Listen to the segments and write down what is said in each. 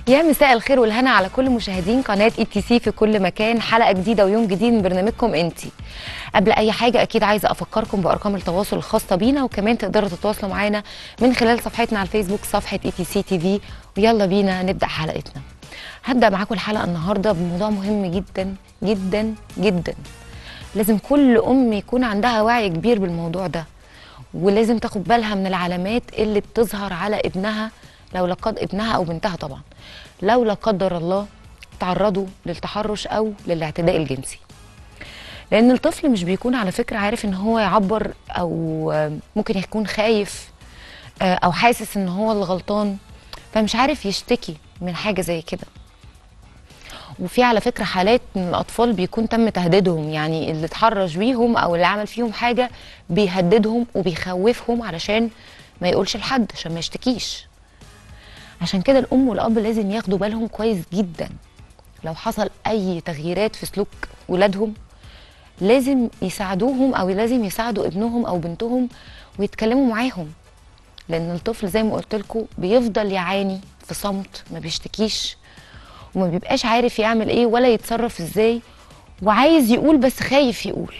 يا مساء الخير والهنا على كل مشاهدين قناه اي تي سي في كل مكان حلقه جديده ويوم جديد من برنامجكم انتي قبل اي حاجه اكيد عايزه افكركم بارقام التواصل الخاصه بينا وكمان تقدروا تتواصلوا معانا من خلال صفحتنا على الفيسبوك صفحه اي تي سي تي في ويلا بينا نبدا حلقتنا هبدا معاكم الحلقه النهارده بموضوع مهم جدا جدا جدا لازم كل ام يكون عندها وعي كبير بالموضوع ده ولازم تاخد بالها من العلامات اللي بتظهر على ابنها لو لا قد ابنها او بنتها طبعا لو لا قدر الله تعرضوا للتحرش او للاعتداء الجنسي لان الطفل مش بيكون على فكره عارف ان هو يعبر او ممكن يكون خايف او حاسس ان هو اللي غلطان فمش عارف يشتكي من حاجه زي كده وفي على فكره حالات من الاطفال بيكون تم تهديدهم يعني اللي اتحرش بيهم او اللي عمل فيهم حاجه بيهددهم وبيخوفهم علشان ما يقولش لحد عشان ما يشتكيش عشان كده الام والاب لازم ياخدوا بالهم كويس جدا لو حصل اي تغييرات في سلوك ولادهم لازم يساعدوهم او لازم يساعدوا ابنهم او بنتهم ويتكلموا معاهم لان الطفل زي ما قلت لكم بيفضل يعاني في صمت ما بيشتكيش وما بيبقاش عارف يعمل ايه ولا يتصرف ازاي وعايز يقول بس خايف يقول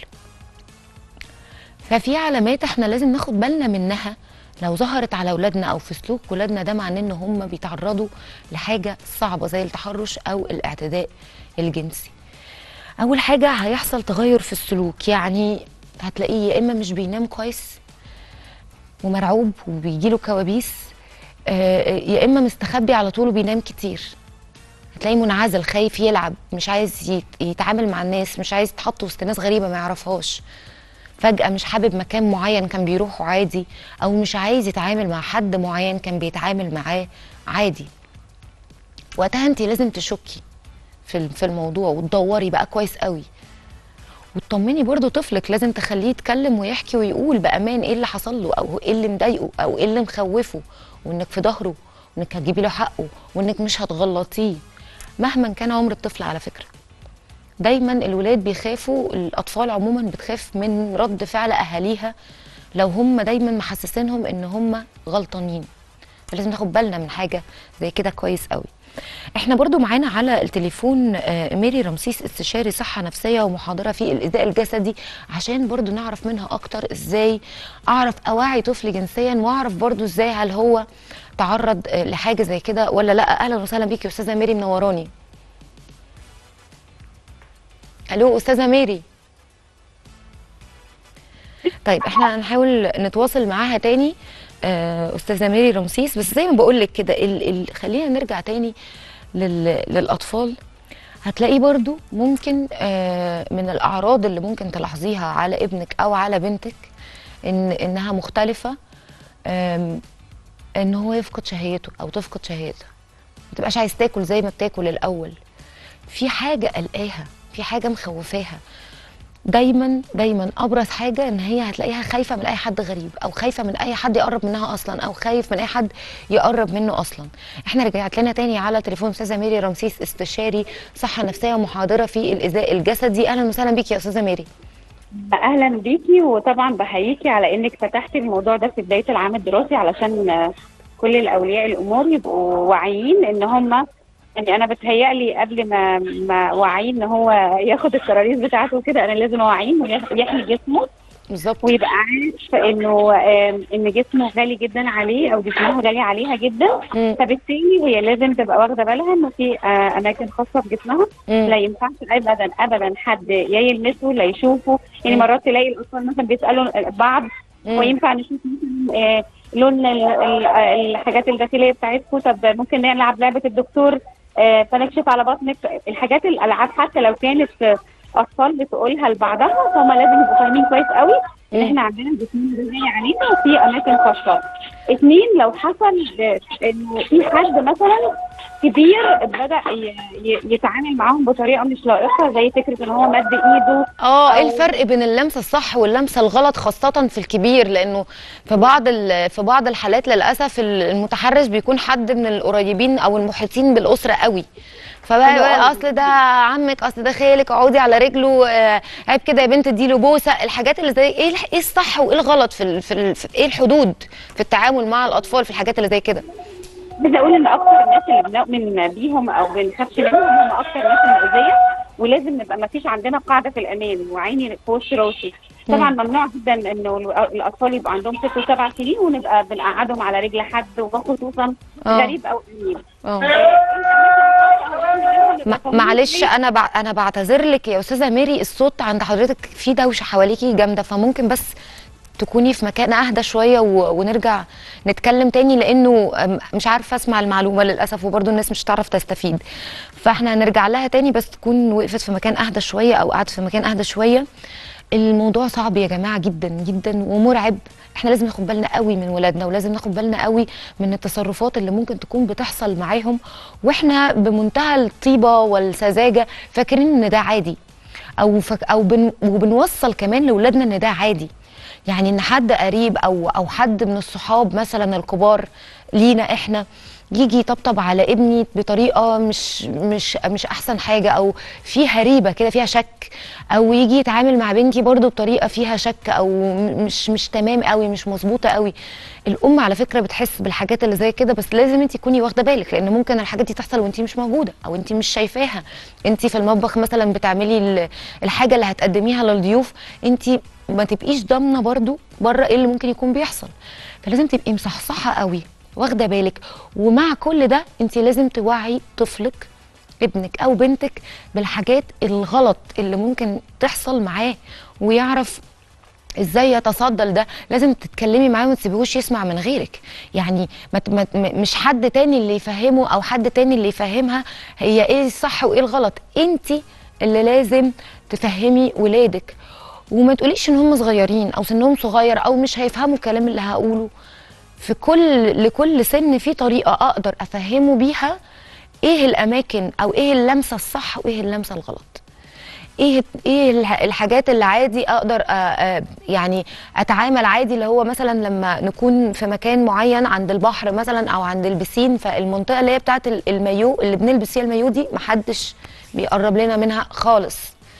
ففي علامات احنا لازم ناخد بالنا منها لو ظهرت على اولادنا او في سلوك ولادنا ده معناه ان هم بيتعرضوا لحاجه صعبه زي التحرش او الاعتداء الجنسي اول حاجه هيحصل تغير في السلوك يعني هتلاقيه يا اما مش بينام كويس ومرعوب وبيجيله كوابيس يا اما مستخبي على طول وبينام كتير هتلاقيه منعزل خايف يلعب مش عايز يتعامل مع الناس مش عايز يتحط وسط ناس غريبه ما يعرفهاش فجأة مش حابب مكان معين كان بيروحه عادي أو مش عايز يتعامل مع حد معين كان بيتعامل معاه عادي وقتها انت لازم تشكي في في الموضوع وتدوري بقى كويس قوي وتطمني برضو طفلك لازم تخليه يتكلم ويحكي ويقول بأمان ايه اللي حصل له او ايه اللي مضايقه او ايه اللي مخوفه وانك في ظهره وانك هتجيبي له حقه وانك مش هتغلطيه مهما كان عمر الطفل على فكره دايما الولاد بيخافوا الاطفال عموما بتخاف من رد فعل اهاليها لو هم دايما محسسينهم ان هم غلطانين فلازم ناخد بالنا من حاجه زي كده كويس قوي احنا برضو معانا على التليفون ميري رمسيس استشاري صحة نفسية ومحاضرة في الإيذاء الجسدي عشان برضو نعرف منها أكتر إزاي أعرف أوعي طفل جنسيا وأعرف برضو إزاي هل هو تعرض لحاجة زي كده ولا لا أهلا وسهلا بيكي يا أستاذة ميري منوراني الو استاذه ميري طيب احنا هنحاول نتواصل معاها تاني استاذه ميري رمسيس بس زي ما بقول لك كده ال... ال... خلينا نرجع تاني لل... للاطفال هتلاقيه برضو ممكن من الاعراض اللي ممكن تلاحظيها على ابنك او على بنتك ان انها مختلفه ان هو يفقد شهيته او تفقد شهيتها ما تبقاش عايز تاكل زي ما بتاكل الاول في حاجه قلقاها في حاجه مخوفاها دايما دايما ابرز حاجه ان هي هتلاقيها خايفه من اي حد غريب او خايفه من اي حد يقرب منها اصلا او خايف من اي حد يقرب منه اصلا احنا رجعت لنا تاني على تليفون استاذه ميري رمسيس استشاري صحه نفسيه ومحاضره في الايذاء الجسدي اهلا وسهلا بيكي يا استاذه ميري اهلا بيكي وطبعا بحييكي على انك فتحتي الموضوع ده في بدايه العام الدراسي علشان كل الاولياء الامور يبقوا واعيين ان هم يعني انا بتهيألي قبل ما ما وعيه ان هو ياخد الكراريس بتاعته وكده انا لازم اوعيه ويحمي جسمه بالظبط ويبقى عارف انه ان جسمه غالي جدا عليه او جسمها غالي عليها جدا مم. فبالتالي هي لازم تبقى واخده بالها انه في اماكن خاصه بجسمها مم. لا ينفعش ابدا ابدا حد يا يلمسه لا يشوفه يعني مم. مرات تلاقي الاطفال مثلا بيسالوا بعض مم. وينفع نشوف مثلا آه، لون ال- ال- الحاجات الداخليه بتاعتكم طب ممكن نلعب لعبه الدكتور آه، فنكشف على بطنك الحاجات الالعاب حتى لو كانت آه، اطفال بتقولها لبعضها فهم لازم يبقوا فاهمين كويس قوي ان مم. احنا عندنا جسمنا ده غالي علينا وفي اماكن خاصه اتنين لو حصل آه، انه في حد مثلا كبير بدا ي- ي- يتعامل معاهم بطريقه مش لائقه زي فكره ان هو مد ايده اه ايه أو- الفرق بين اللمسه الصح واللمسه الغلط خاصه في الكبير لانه في بعض ال- في بعض الحالات للاسف ال- المتحرش بيكون حد من القريبين او المحيطين بالاسره قوي فبقى حلو بقى قوي. اصل ده عمك اصل ده خالك اقعدي على رجله آه، عيب كده يا بنت اديله بوسه الحاجات اللي زي ايه الح- ايه الصح وايه الغلط في ال- في, ال- في ايه الحدود في التعامل مع الاطفال في الحاجات اللي زي كده عايزه اقول ان اكتر الناس اللي بنؤمن بيهم او بنخافش منهم هم اكتر الناس المؤذيه ولازم نبقى ما فيش عندنا قاعده في الامان وعيني في وش راسي طبعا ممنوع جدا انه الاطفال يبقى عندهم ست وسبع سنين ونبقى بنقعدهم على رجل حد وخصوصا آه. غريب او قريب اه آه، ما- معلش انا بع... انا بعتذر لك يا استاذه ميري الصوت عند حضرتك في دوشه حواليكي جامده فممكن بس تكوني في مكان اهدى شويه و... ونرجع نتكلم تاني لانه أم، مش عارفه اسمع المعلومه للاسف وبرضه الناس مش هتعرف تستفيد فاحنا هنرجع لها تاني بس تكون وقفت في مكان اهدى شويه او قعدت في مكان اهدى شويه الموضوع صعب يا جماعه جدا جدا ومرعب احنا لازم ناخد بالنا قوي من ولادنا ولازم ناخد بالنا قوي من التصرفات اللي ممكن تكون بتحصل معاهم واحنا بمنتهى الطيبه والسذاجه فاكرين ان ده عادي او فك او بن وبنوصل كمان لاولادنا ان ده عادي يعني ان حد قريب او او حد من الصحاب مثلا الكبار لينا احنا يجي يطبطب على ابني بطريقه مش مش مش احسن حاجه او فيها ريبه كده فيها شك او يجي يتعامل مع بنتي برضو بطريقه فيها شك او م- مش مش تمام قوي مش مظبوطه قوي الام على فكره بتحس بالحاجات اللي زي كده بس لازم انت تكوني واخده بالك لان ممكن الحاجات دي تحصل وانت مش موجوده او انت مش شايفاها انت في المطبخ مثلا بتعملي ال- الحاجه اللي هتقدميها للضيوف انت ما تبقيش ضامنه برضو بره ايه اللي ممكن يكون بيحصل فلازم تبقي مصحصحه قوي واخده بالك ومع كل ده انت لازم توعي طفلك ابنك او بنتك بالحاجات الغلط اللي ممكن تحصل معاه ويعرف ازاي يتصدى لده لازم تتكلمي معاه وما تسيبيهوش يسمع من غيرك يعني ما ت- ما ت- م- مش حد تاني اللي يفهمه او حد تاني اللي يفهمها هي ايه الصح وايه الغلط انت اللي لازم تفهمي ولادك وما تقوليش ان هم صغيرين او سنهم صغير او مش هيفهموا الكلام اللي هقوله في كل لكل سن في طريقه اقدر افهمه بيها ايه الاماكن او ايه اللمسه الصح وايه اللمسه الغلط ايه ايه الح- الحاجات اللي عادي اقدر آه، آه، يعني اتعامل عادي اللي هو مثلا لما نكون في مكان معين عند البحر مثلا او عند البسين فالمنطقه اللي هي بتاعه ال- المايو اللي بنلبس فيها المايو دي محدش بيقرب لنا منها خالص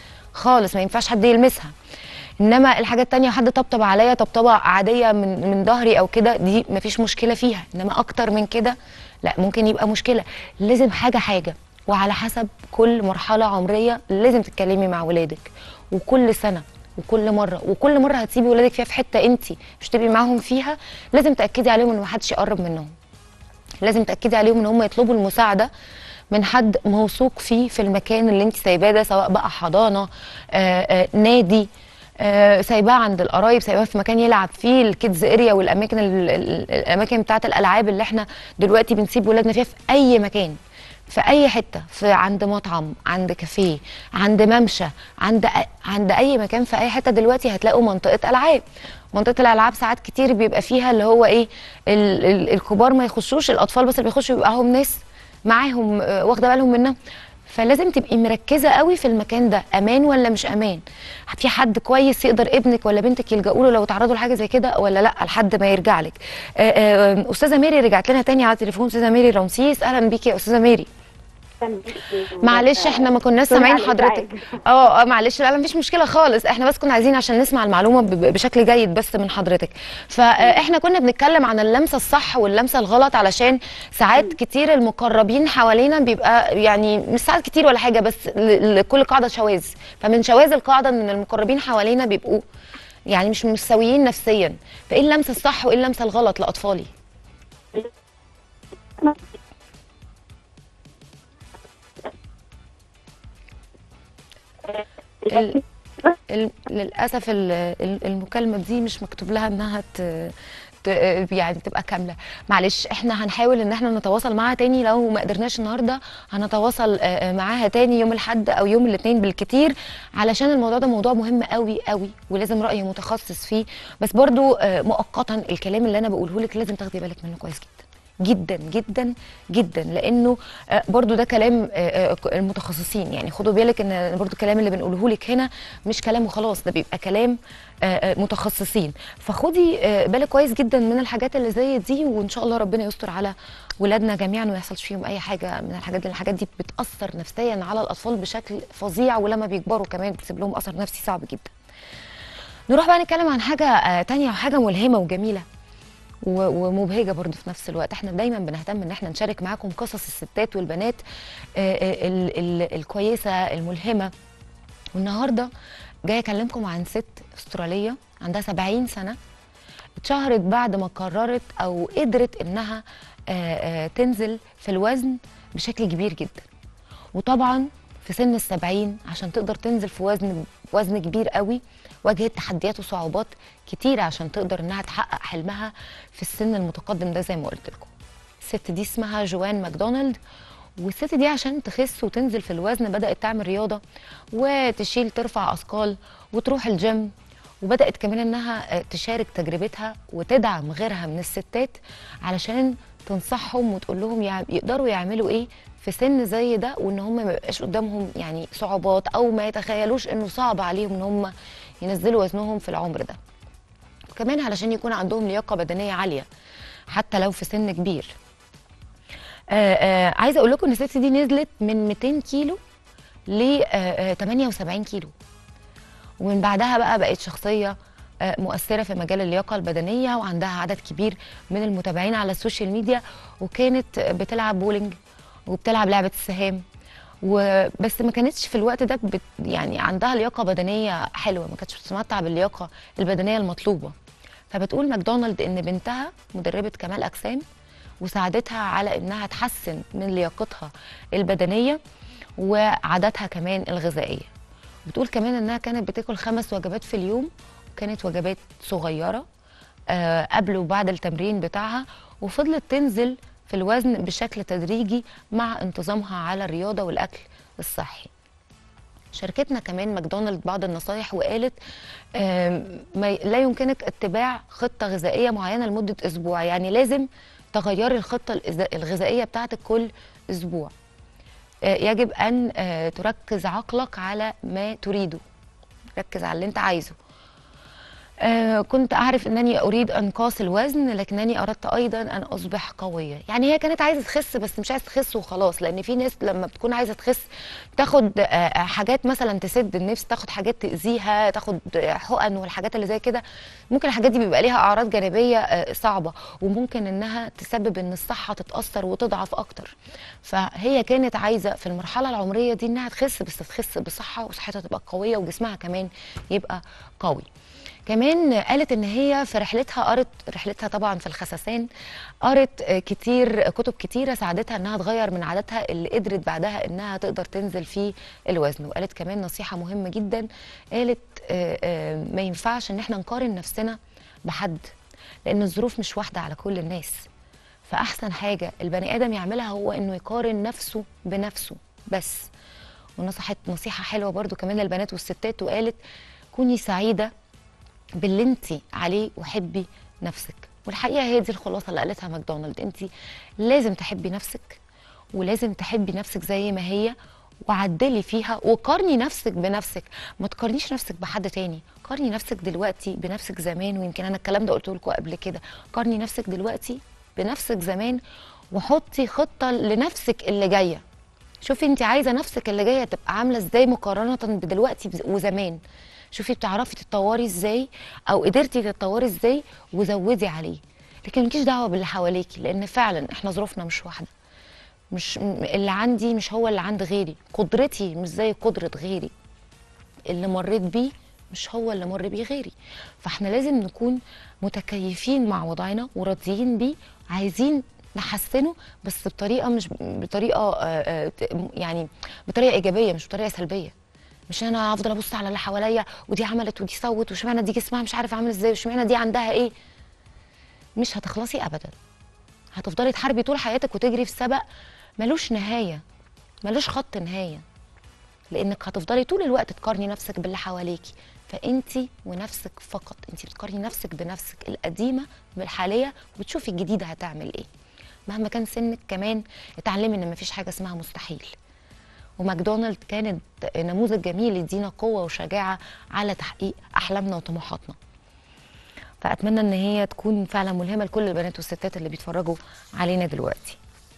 خالص ما ينفعش حد يلمسها انما الحاجات التانية حد طبطب عليا طبطبه عاديه من من ظهري او كده دي مفيش مشكله فيها انما اكتر من كده لا ممكن يبقى مشكله لازم حاجه حاجه وعلى حسب كل مرحله عمريه لازم تتكلمي مع ولادك وكل سنه وكل مره وكل مره هتسيبي ولادك فيها في حته انت مش تبقي معاهم فيها لازم تاكدي عليهم ان محدش يقرب منهم لازم تاكدي عليهم ان هم يطلبوا المساعده من حد موثوق فيه في المكان اللي انت سايباه ده سواء بقى حضانه آآ آآ نادي آه، سايباه عند القرايب سايباه في مكان يلعب فيه الكيدز اريا والاماكن ال- ال- الاماكن بتاعه الالعاب اللي احنا دلوقتي بنسيب ولادنا فيها في اي مكان في اي حته في عند مطعم عند كافيه عند ممشى عند أ- عند اي مكان في اي حته دلوقتي هتلاقوا منطقه العاب منطقه الالعاب ساعات كتير بيبقى فيها اللي هو ايه ال ال الكبار ما يخشوش الاطفال بس اللي بيخشوا بيبقى هم ناس معاهم آه، واخده بالهم منها فلازم تبقي مركزه قوي في المكان ده امان ولا مش امان في حد كويس يقدر ابنك ولا بنتك يلجأوا له لو تعرضوا لحاجه زي كده ولا لا لحد ما يرجع لك آه، آه، استاذه ميري رجعت لنا تاني على التليفون استاذه ميري رمسيس اهلا بيكي يا استاذه ميري معلش احنا ما كناش سوري سامعين على حضرتك الإزعاج. اه اه معلش لا لا مفيش مشكله خالص احنا بس كنا عايزين عشان نسمع المعلومه ب- بشكل جيد بس من حضرتك فاحنا كنا بنتكلم عن اللمسه الصح واللمسه الغلط علشان ساعات كتير المقربين حوالينا بيبقى يعني مش ساعات كتير ولا حاجه بس ل- لكل قاعده شواذ فمن شواذ القاعده ان المقربين حوالينا بيبقوا يعني مش مستويين نفسيا فايه اللمسه الصح وايه اللمسه الغلط لاطفالي ال... ال... للاسف ال... ال- المكالمه دي مش مكتوب لها انها ت... ت... يعني تبقى كامله معلش احنا هنحاول ان احنا نتواصل معاها تاني لو ما قدرناش النهارده هنتواصل آه، آه، معاها تاني يوم الاحد او يوم الاثنين بالكتير علشان الموضوع ده موضوع مهم قوي قوي ولازم راي متخصص فيه بس برضو آه، مؤقتا الكلام اللي انا بقوله لك لازم تاخدي بالك منه كويس جدا جدا جدا جدا لانه آه، برضو ده كلام آه، آه، المتخصصين يعني خدوا بالك ان برضو الكلام اللي بنقوله لك هنا مش كلام وخلاص ده بيبقى كلام آه، آه، متخصصين فخدي آه، بالك كويس جدا من الحاجات اللي زي دي وان شاء الله ربنا يستر على ولادنا جميعا وما يحصلش فيهم اي حاجه من الحاجات دي الحاجات دي بتاثر نفسيا على الاطفال بشكل فظيع ولما بيكبروا كمان بتسيب لهم اثر نفسي صعب جدا نروح بقى نتكلم عن حاجه آه، تانية وحاجه ملهمه وجميله و- ومبهجه برضو في نفس الوقت احنا دايما بنهتم ان احنا نشارك معاكم قصص الستات والبنات آه، آه، ال- ال- الكويسه الملهمه والنهارده جايه اكلمكم عن ست استراليه عندها 70 سنه اتشهرت بعد ما قررت او قدرت انها آه، آه، تنزل في الوزن بشكل كبير جدا وطبعا في سن السبعين عشان تقدر تنزل في وزن وزن كبير قوي واجهت تحديات وصعوبات كتيرة عشان تقدر انها تحقق حلمها في السن المتقدم ده زي ما قلت لكم الست دي اسمها جوان ماكدونالد والست دي عشان تخس وتنزل في الوزن بدأت تعمل رياضة وتشيل ترفع أثقال وتروح الجيم وبدأت كمان انها آه، تشارك تجربتها وتدعم غيرها من الستات علشان تنصحهم وتقول لهم يع- يقدروا يعملوا ايه في سن زي ده وان هم ما يبقاش قدامهم يعني صعوبات او ما يتخيلوش انه صعب عليهم ان هم ينزلوا وزنهم في العمر ده وكمان علشان يكون عندهم لياقه بدنيه عاليه حتى لو في سن كبير آه آه عايزه اقول لكم ان الست دي نزلت من 200 كيلو ل آه آه 78 كيلو ومن بعدها بقى بقت شخصيه آه، مؤثره في مجال اللياقه البدنيه وعندها عدد كبير من المتابعين على السوشيال ميديا وكانت بتلعب بولينج وبتلعب لعبه السهام وبس ما كانتش في الوقت ده بت يعني عندها لياقه بدنيه حلوه ما كانتش بتتمتع باللياقه البدنيه المطلوبه فبتقول ماكدونالد ان بنتها مدربه كمال اجسام وساعدتها على انها تحسن من لياقتها البدنيه وعاداتها كمان الغذائيه بتقول كمان انها كانت بتاكل خمس وجبات في اليوم وكانت وجبات صغيره آه، قبل وبعد التمرين بتاعها وفضلت تنزل في الوزن بشكل تدريجي مع انتظامها على الرياضه والاكل الصحي شاركتنا كمان ماكدونالد بعض النصايح وقالت آم، ما لا يمكنك اتباع خطه غذائيه معينه لمده اسبوع يعني لازم تغيري الخطه الإز- الغذائيه بتاعتك كل اسبوع آه، يجب ان آه، تركز عقلك على ما تريده ركز على اللي انت عايزه آه كنت أعرف أنني أريد أنقاص الوزن لكنني أردت أيضا أن أصبح قوية يعني هي كانت عايزة تخس بس مش عايزة تخس وخلاص لأن في ناس لما بتكون عايزة تخس تاخد آه آه، حاجات مثلا تسد النفس تاخد حاجات تأذيها تاخد آه، حقن والحاجات اللي زي كده ممكن الحاجات دي بيبقى ليها أعراض جانبية آه صعبة وممكن أنها تسبب أن الصحة تتأثر وتضعف أكتر فهي كانت عايزة في المرحلة العمرية دي أنها تخس بس تخس بصحة وصحتها تبقى قوية وجسمها كمان يبقى قوي كمان قالت ان هي في رحلتها قرت رحلتها طبعا في الخسسان قرت آه، كتير كتب كتيره ساعدتها انها تغير من عاداتها اللي قدرت بعدها انها تقدر تنزل في الوزن وقالت كمان نصيحه مهمه جدا قالت آه، آه، ما ينفعش ان احنا نقارن نفسنا بحد لان الظروف مش واحده على كل الناس فاحسن حاجه البني ادم يعملها هو انه يقارن نفسه بنفسه بس ونصحت نصيحه حلوه برضو كمان للبنات والستات وقالت كوني سعيده باللي انت عليه وحبي نفسك والحقيقه هي دي الخلاصه اللي قالتها ماكدونالد انت لازم تحبي نفسك ولازم تحبي نفسك زي ما هي وعدلي فيها وقارني نفسك بنفسك ما تقارنيش نفسك بحد تاني قارني نفسك دلوقتي بنفسك زمان ويمكن انا الكلام ده قلت لكم قبل كده قارني نفسك دلوقتي بنفسك زمان وحطي خطه لنفسك اللي جايه شوفي انت عايزه نفسك اللي جايه تبقى عامله ازاي مقارنه بدلوقتي بز- وزمان شوفي بتعرفي تتطوري ازاي او قدرتي تتطوري ازاي وزودي عليه لكن مالكيش دعوه باللي حواليكي لان فعلا احنا ظروفنا مش واحده مش م- اللي عندي مش هو اللي عند غيري قدرتي مش زي قدره غيري اللي مريت بيه مش هو اللي مر بيه غيري فاحنا لازم نكون متكيفين مع وضعنا وراضيين بيه عايزين نحسنه بس بطريقه مش بطريقه آه، آه، ت- يعني بطريقه ايجابيه مش بطريقه سلبيه مش انا افضل ابص على اللي حواليا ودي عملت ودي سوت واشمعنى دي جسمها مش عارف عامل ازاي واشمعنى دي عندها ايه مش هتخلصي ابدا هتفضلي تحاربي طول حياتك وتجري في سبق ملوش نهايه ملوش خط نهايه لانك هتفضلي طول الوقت تقارني نفسك باللي حواليكي فانت ونفسك فقط انت بتقارني نفسك بنفسك القديمه بالحاليه وبتشوفي الجديده هتعمل ايه مهما كان سنك كمان اتعلمي ان مفيش حاجه اسمها مستحيل وماكدونالد كانت نموذج جميل يدينا قوه وشجاعه على تحقيق احلامنا وطموحاتنا فاتمنى ان هي تكون فعلا ملهمه لكل البنات والستات اللي بيتفرجوا علينا دلوقتي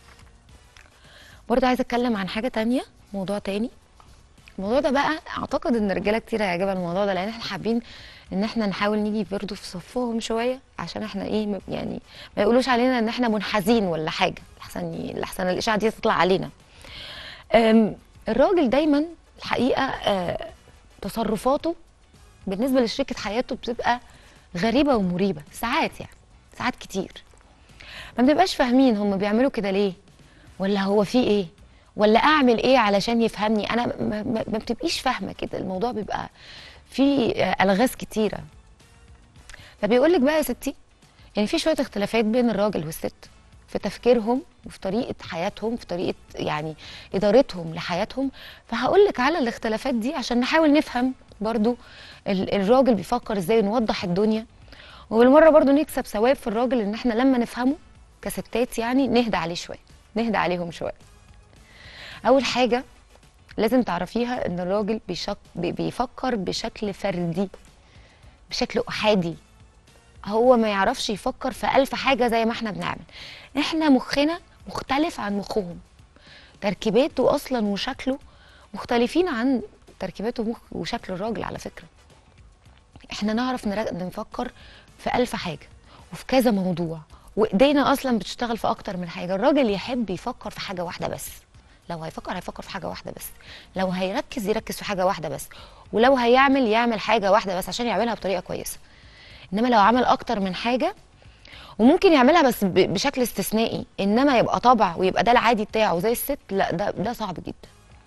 برضه عايزه اتكلم عن حاجه تانية موضوع تاني الموضوع ده بقى اعتقد ان الرجاله كتير هيعجبها الموضوع ده لان احنا حابين ان احنا نحاول نيجي برضه في صفهم شويه عشان احنا ايه م- يعني ما يقولوش علينا ان احنا منحازين ولا حاجه لحسن ي- لحسن الاشاعه دي تطلع علينا أم، الراجل دايما الحقيقه آه، تصرفاته بالنسبه لشريكه حياته بتبقى غريبه ومريبه ساعات يعني ساعات كتير ما بنبقاش فاهمين هم بيعملوا كده ليه ولا هو في ايه ولا اعمل ايه علشان يفهمني انا ما, ما, ما بتبقيش فاهمه كده الموضوع بيبقى فيه آه، الغاز كتيره فبيقول لك بقى يا ستي يعني في شويه اختلافات بين الراجل والست في تفكيرهم وفي طريقه حياتهم في طريقه يعني ادارتهم لحياتهم فهقول لك على الاختلافات دي عشان نحاول نفهم برضو ال- الراجل بيفكر ازاي نوضح الدنيا وبالمره برضو نكسب ثواب في الراجل ان احنا لما نفهمه كستات يعني نهدى عليه شويه نهدى عليهم شويه اول حاجه لازم تعرفيها ان الراجل بيشك بي- بيفكر بشكل فردي بشكل احادي هو ما يعرفش يفكر في ألف حاجة زي ما احنا بنعمل احنا مخنا مختلف عن مخهم تركيباته أصلا وشكله مختلفين عن تركيبات ومخ وشكل الراجل على فكرة احنا نعرف نرا- نفكر في ألف حاجة وفي كذا موضوع وايدينا اصلا بتشتغل في اكتر من حاجه الراجل يحب يفكر في حاجه واحده بس لو هيفكر هيفكر في حاجه واحده بس لو هيركز يركز في حاجه واحده بس ولو هيعمل يعمل حاجه واحده بس عشان يعملها بطريقه كويسه انما لو عمل اكتر من حاجه وممكن يعملها بس ب- بشكل استثنائي انما يبقى طبع ويبقى ده العادي بتاعه زي الست لا ده ده صعب جدا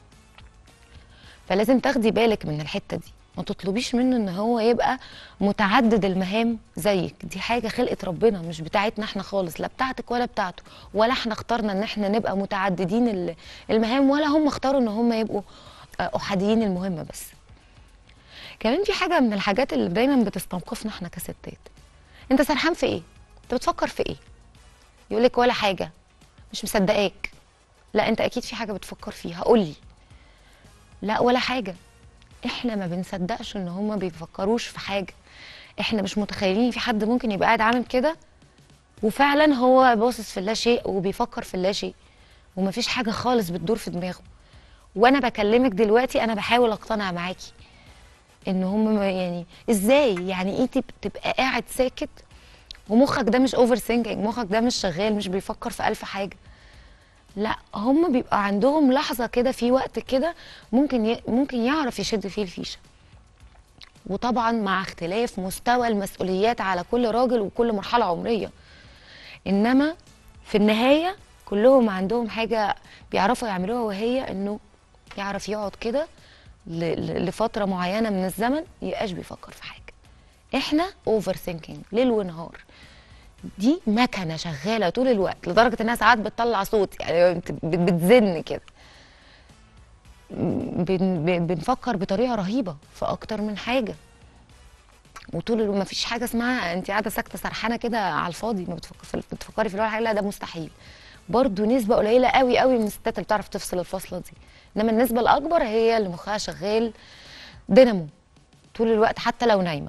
فلازم تاخدي بالك من الحته دي ما تطلبيش منه ان هو يبقى متعدد المهام زيك دي حاجه خلقه ربنا مش بتاعتنا احنا خالص لا بتاعتك ولا بتاعته ولا احنا اخترنا ان احنا نبقى متعددين ال- المهام ولا هم اختاروا ان هم يبقوا آه، احاديين المهمه بس كمان في حاجه من الحاجات اللي دايما بتستوقفنا احنا كستات انت سرحان في ايه انت بتفكر في ايه يقول لك ولا حاجه مش مصدقاك لا انت اكيد في حاجه بتفكر فيها قولي لا ولا حاجه احنا ما بنصدقش ان هما بيفكروش في حاجه احنا مش متخيلين في حد ممكن يبقى قاعد عامل كده وفعلا هو باصص في اللا شيء وبيفكر في اللا شيء ومفيش حاجه خالص بتدور في دماغه وانا بكلمك دلوقتي انا بحاول اقتنع معاكي ان هم ما- يعني ازاي يعني انت بتبقى قاعد ساكت ومخك ده مش اوفر ثينكينج مخك ده مش شغال مش بيفكر في ألف حاجه لا هم بيبقى عندهم لحظه كده في وقت كده ممكن ي... ممكن يعرف يشد فيه الفيشه وطبعا مع اختلاف مستوى المسؤوليات على كل راجل وكل مرحله عمريه انما في النهايه كلهم عندهم حاجه بيعرفوا يعملوها وهي انه يعرف يقعد كده ل- ل- لفتره معينه من الزمن يبقاش بيفكر في حاجه احنا اوفر ثينكينج ليل ونهار دي مكنه شغاله طول الوقت لدرجه انها ساعات بتطلع صوت يعني بت- بت- بتزن كده بن- بن- بنفكر بطريقه رهيبه في اكتر من حاجه وطول الوقت ما فيش حاجه اسمها انت قاعده ساكته سرحانه كده على الفاضي ما بتفكر في بتفكري في الولا حاجه لا ده مستحيل برضو نسبه قليله قوي قوي من الستات اللي بتعرف تفصل الفصله دي انما النسبه الاكبر هي اللي مخها شغال دينامو طول الوقت حتى لو نايمه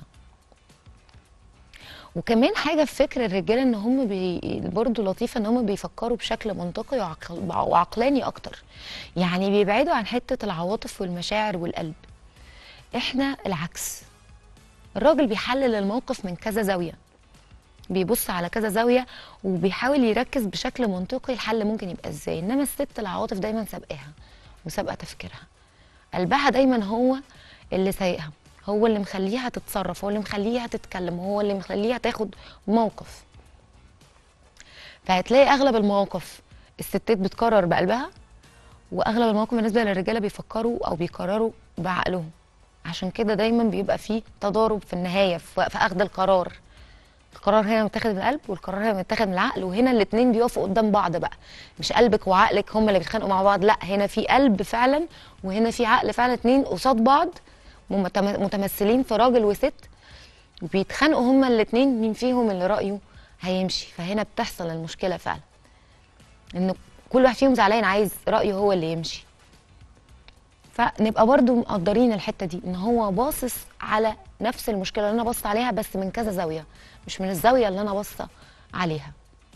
وكمان حاجه في فكر الرجاله ان هم بي برضه لطيفه ان هم بيفكروا بشكل منطقي وعقل وعقلاني اكتر يعني بيبعدوا عن حته العواطف والمشاعر والقلب احنا العكس الراجل بيحلل الموقف من كذا زاويه بيبص على كذا زاويه وبيحاول يركز بشكل منطقي الحل ممكن يبقى ازاي انما الست العواطف دايما سابقاها وسابقه تفكيرها قلبها دايما هو اللي سايقها هو اللي مخليها تتصرف هو اللي مخليها تتكلم هو اللي مخليها تاخد موقف فهتلاقي اغلب المواقف الستات بتقرر بقلبها واغلب المواقف بالنسبه للرجاله بيفكروا او بيقرروا بعقلهم عشان كده دايما بيبقى فيه تضارب في النهايه في في اخذ القرار القرار هنا متاخد من القلب والقرار هنا متاخد من العقل وهنا الاثنين بيقفوا قدام بعض بقى مش قلبك وعقلك هما اللي بيتخانقوا مع بعض لا هنا في قلب فعلا وهنا في عقل فعلا اتنين قصاد بعض متم- متمثلين في راجل وست وبيتخانقوا هما الاثنين مين فيهم اللي رايه هيمشي فهنا بتحصل المشكله فعلا ان كل واحد فيهم زعلان عايز رايه هو اللي يمشي فنبقى برضو مقدرين الحته دي ان هو باصص على نفس المشكله اللي انا باصه عليها بس من كذا زاويه مش من الزاويه اللي انا باصه عليها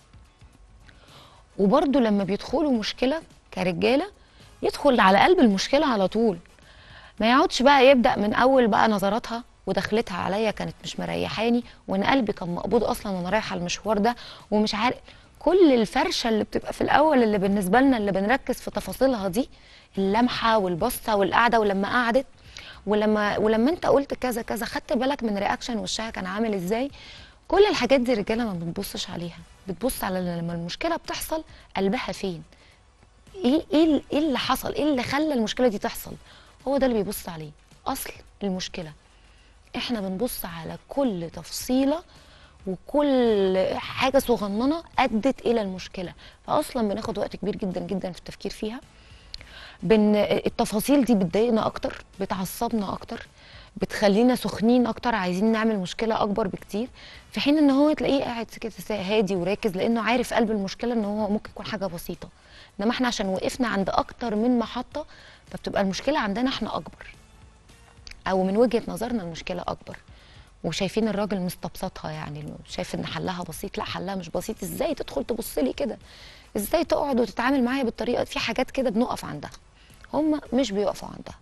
وبرضو لما بيدخلوا مشكله كرجاله يدخل على قلب المشكله على طول ما يقعدش بقى يبدا من اول بقى نظراتها ودخلتها عليا كانت مش مريحاني وان قلبي كان مقبوض اصلا وانا رايحه المشوار ده ومش عارف كل الفرشه اللي بتبقى في الاول اللي بالنسبه لنا اللي بنركز في تفاصيلها دي اللمحه والبصه والقعده ولما قعدت ولما ولما انت قلت كذا كذا خدت بالك من رياكشن وشها كان عامل ازاي كل الحاجات دي الرجاله ما بتبصش عليها بتبص على لما المشكله بتحصل قلبها فين ايه ايه ال- ايه اللي حصل ايه اللي خلى المشكله دي تحصل هو ده اللي بيبص عليه اصل المشكله احنا بنبص على كل تفصيله وكل حاجه صغننه ادت الى المشكله فاصلا بناخد وقت كبير جدا جدا في التفكير فيها بن التفاصيل دي بتضايقنا اكتر بتعصبنا اكتر بتخلينا سخنين اكتر عايزين نعمل مشكله اكبر بكتير في حين ان هو تلاقيه قاعد كده هادي وراكز لانه عارف قلب المشكله ان هو ممكن يكون حاجه بسيطه انما احنا عشان وقفنا عند اكتر من محطه فبتبقى المشكله عندنا احنا اكبر او من وجهه نظرنا المشكله اكبر وشايفين الراجل مستبسطها يعني شايف ان حلها بسيط لا حلها مش بسيط ازاي تدخل تبص لي كده ازاي تقعد وتتعامل معايا بالطريقه في حاجات كده بنقف عندها هم مش بيقفوا عندها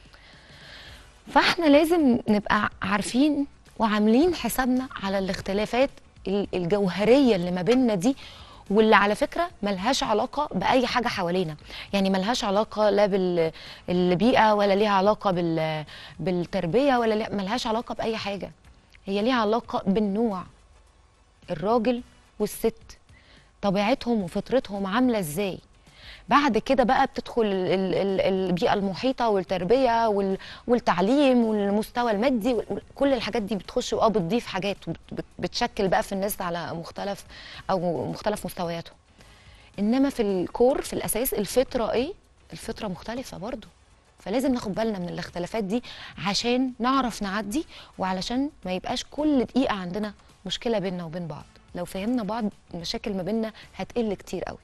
فاحنا لازم نبقى عارفين وعاملين حسابنا على الاختلافات ال- الجوهريه اللي ما بيننا دي واللي على فكره ملهاش علاقه باي حاجه حوالينا يعني ملهاش علاقه لا بالبيئه ولا ليها علاقه بال بالتربيه ولا ليها ملهاش علاقه باي حاجه هي ليها علاقه بالنوع الراجل والست طبيعتهم وفطرتهم عامله ازاي بعد كده بقى بتدخل ال- ال- ال- البيئه المحيطه والتربيه وال- والتعليم والمستوى المادي وال- كل الحاجات دي بتخش اه بتضيف حاجات وبت- بت- بتشكل بقى في الناس على مختلف او مختلف مستوياتهم انما في الكور في الاساس الفطره ايه الفطره مختلفه برضو فلازم ناخد بالنا من الاختلافات دي عشان نعرف نعدي وعلشان ما يبقاش كل دقيقه عندنا مشكله بيننا وبين بعض لو فهمنا بعض المشاكل ما بيننا هتقل كتير قوي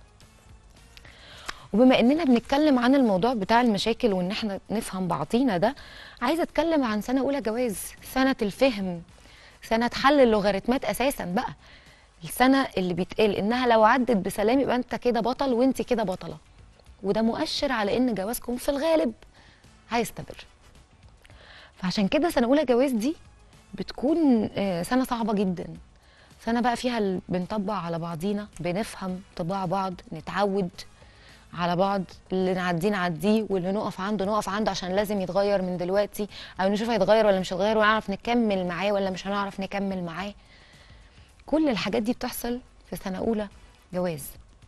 وبما اننا بنتكلم عن الموضوع بتاع المشاكل وان احنا نفهم بعضينا ده عايزه اتكلم عن سنه اولى جواز سنه الفهم سنه حل اللوغاريتمات اساسا بقى السنه اللي بيتقال انها لو عدت بسلام يبقى انت كده بطل وانت كده بطله وده مؤشر على ان جوازكم في الغالب هيستمر فعشان كده سنه اولى جواز دي بتكون آه، سنه صعبه جدا سنه بقى فيها ال- بنطبع على بعضينا بنفهم طباع بعض نتعود على بعض اللي نعديه نعديه واللي نقف عنده نقف عنده عشان لازم يتغير من دلوقتي او نشوف هيتغير ولا مش هيتغير ونعرف نكمل معاه ولا مش هنعرف نكمل معاه كل الحاجات دي بتحصل في سنه اولى جواز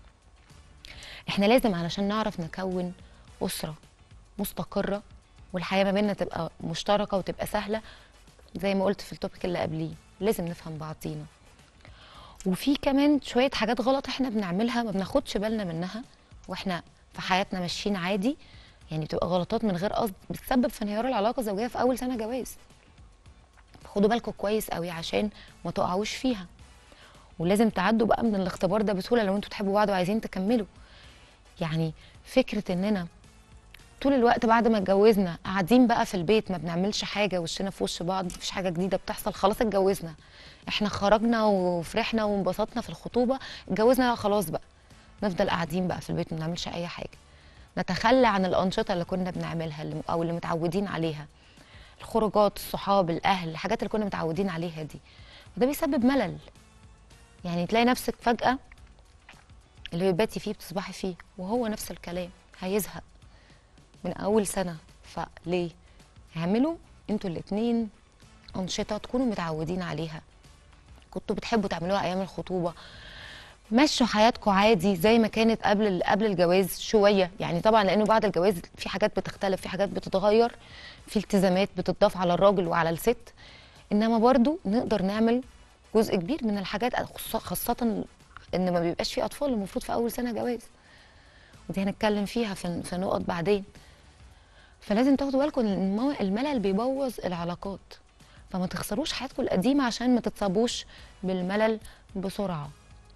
احنا لازم علشان نعرف نكون اسره مستقره والحياه ما بيننا تبقى مشتركه وتبقى سهله زي ما قلت في التوبيك اللي قبليه لازم نفهم بعضينا وفي كمان شويه حاجات غلط احنا بنعملها ما بناخدش بالنا منها واحنا في حياتنا ماشيين عادي يعني بتبقى غلطات من غير قصد بتسبب في انهيار العلاقه الزوجيه في اول سنه جواز خدوا بالكم كويس قوي عشان ما تقعوش فيها ولازم تعدوا بقى من الاختبار ده بسهوله لو انتوا تحبوا بعض وعايزين تكملوا يعني فكره اننا طول الوقت بعد ما اتجوزنا قاعدين بقى في البيت ما بنعملش حاجه وشنا في وش بعض مفيش حاجه جديده بتحصل خلاص اتجوزنا احنا خرجنا وفرحنا وانبسطنا في الخطوبه اتجوزنا خلاص بقى نفضل قاعدين بقى في البيت ما بنعملش اي حاجه نتخلى عن الانشطه اللي كنا بنعملها اللي او اللي متعودين عليها الخروجات الصحاب الاهل الحاجات اللي كنا متعودين عليها دي وده بيسبب ملل يعني تلاقي نفسك فجاه اللي بتباتي فيه بتصبحي فيه وهو نفس الكلام هيزهق من اول سنه فليه اعملوا انتوا الاتنين انشطه تكونوا متعودين عليها كنتوا بتحبوا تعملوها ايام الخطوبه مشوا حياتكم عادي زي ما كانت قبل قبل الجواز شويه يعني طبعا لانه بعد الجواز في حاجات بتختلف في حاجات بتتغير في التزامات بتضاف على الراجل وعلى الست انما برضو نقدر نعمل جزء كبير من الحاجات خص- خاصه ان ما بيبقاش في اطفال المفروض في اول سنه جواز ودي هنتكلم فيها في في نقط بعدين فلازم تاخدوا بالكم ان المو- الملل بيبوظ العلاقات فما تخسروش حياتكم القديمه عشان ما تتصابوش بالملل بسرعه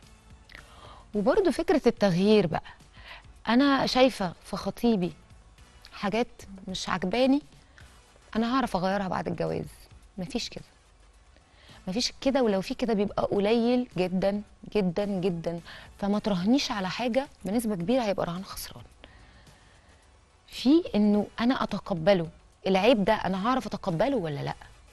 وبرضو فكرة التغيير بقى أنا شايفة في خطيبي حاجات مش عجباني أنا هعرف أغيرها بعد الجواز مفيش كده مفيش كده ولو في كده بيبقى قليل جدا جدا جدا فما تراهنيش على حاجة بنسبة كبيرة هيبقى رهان خسران في إنه أنا أتقبله العيب ده أنا هعرف أتقبله ولا لأ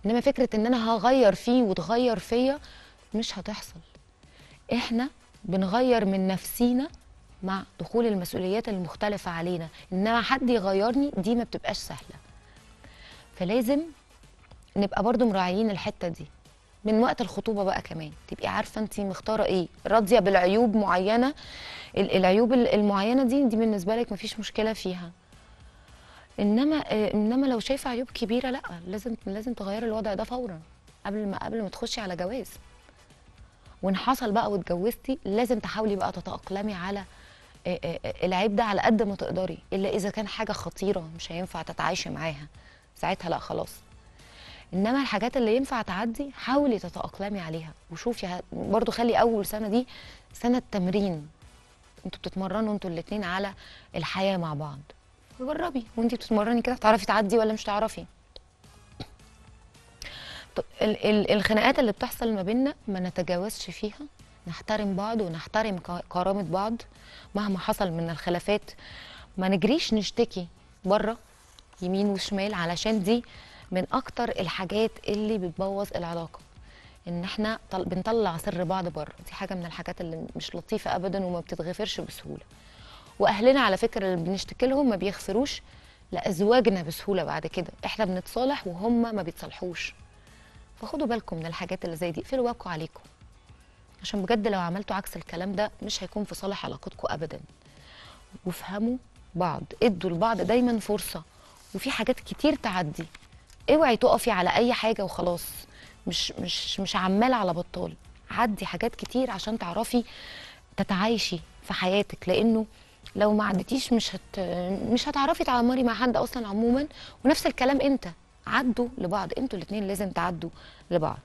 انما فكره ان انا هغير فيه وتغير فيا مش هتحصل احنا بنغير من نفسينا مع دخول المسؤوليات المختلفه علينا انما حد يغيرني دي ما بتبقاش سهله فلازم نبقى برضو مراعيين الحته دي من وقت الخطوبه بقى كمان تبقي عارفه انت مختاره ايه راضيه بالعيوب معينه ال- العيوب ال- المعينه دي دي بالنسبه لك مفيش مشكله فيها انما آه، انما لو شايفه عيوب كبيره لا لازم لازم تغيري الوضع ده فورا قبل ما قبل ما تخشي على جواز وان حصل بقى واتجوزتي لازم تحاولي بقى تتاقلمي على آه، آه، آه، العيب ده على قد ما تقدري الا اذا كان حاجه خطيره مش هينفع تتعايشي معاها ساعتها لا خلاص انما الحاجات اللي ينفع تعدي حاولي تتاقلمي عليها وشوفي ه- برضو خلي اول سنه دي سنه تمرين انتوا بتتمرنوا انتوا الاتنين على الحياه مع بعض جربي وانتي بتتمرني كده تعرفي تعدي ولا مش تعرفي طب ال- ال- الخناقات اللي بتحصل ما بيننا ما نتجاوزش فيها نحترم بعض ونحترم ك- كرامة بعض مهما حصل من الخلافات ما نجريش نشتكي بره يمين وشمال علشان دي من اكتر الحاجات اللي بتبوظ العلاقة ان احنا طل... بنطلع سر بعض بره دي حاجة من الحاجات اللي مش لطيفة ابدا وما بتتغفرش بسهولة واهلنا على فكره اللي بنشتكي لهم ما بيغفروش لازواجنا بسهوله بعد كده احنا بنتصالح وهم ما بيتصالحوش فخدوا بالكم من الحاجات اللي زي دي اقفلوا بالكم عليكم عشان بجد لو عملتوا عكس الكلام ده مش هيكون في صالح علاقتكم ابدا وافهموا بعض ادوا لبعض دايما فرصه وفي حاجات كتير تعدي اوعي تقفي على اي حاجه وخلاص مش مش مش عمال على بطال عدي حاجات كتير عشان تعرفي تتعايشي في حياتك لانه لو ما عدتيش مش هت مش هتعرفي تعمري مع حد اصلا عموما ونفس الكلام انت عدوا لبعض انتوا الاثنين لازم تعدوا لبعض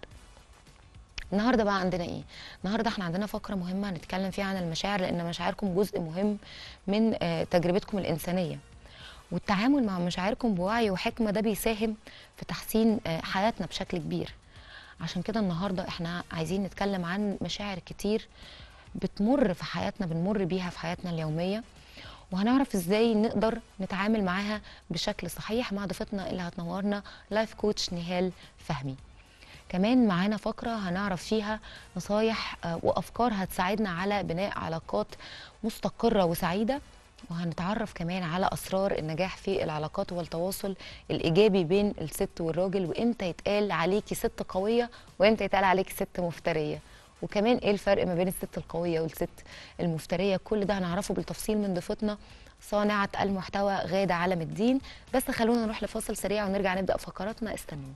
النهارده بقى عندنا ايه النهارده احنا عندنا فقره مهمه هنتكلم فيها عن المشاعر لان مشاعركم جزء مهم من آه، تجربتكم الانسانيه والتعامل مع مشاعركم بوعي وحكمه ده بيساهم في تحسين آه، حياتنا بشكل كبير عشان كده النهارده احنا عايزين نتكلم عن مشاعر كتير بتمر في حياتنا بنمر بيها في حياتنا اليوميه وهنعرف ازاي نقدر نتعامل معاها بشكل صحيح مع ضيفتنا اللي هتنورنا لايف كوتش نهال فهمي كمان معانا فقرة هنعرف فيها نصايح آه، وأفكار هتساعدنا على بناء علاقات مستقرة وسعيدة وهنتعرف كمان على أسرار النجاح في العلاقات والتواصل الإيجابي بين الست والراجل وإمتى يتقال عليكي ست قوية وإمتى يتقال عليكي ست مفترية وكمان إيه الفرق ما بين الست القوية والست المفترية كل ده هنعرفه بالتفصيل من ضيفتنا صانعة المحتوى غادة علم الدين بس خلونا نروح لفاصل سريع ونرجع نبدأ فقراتنا استنونا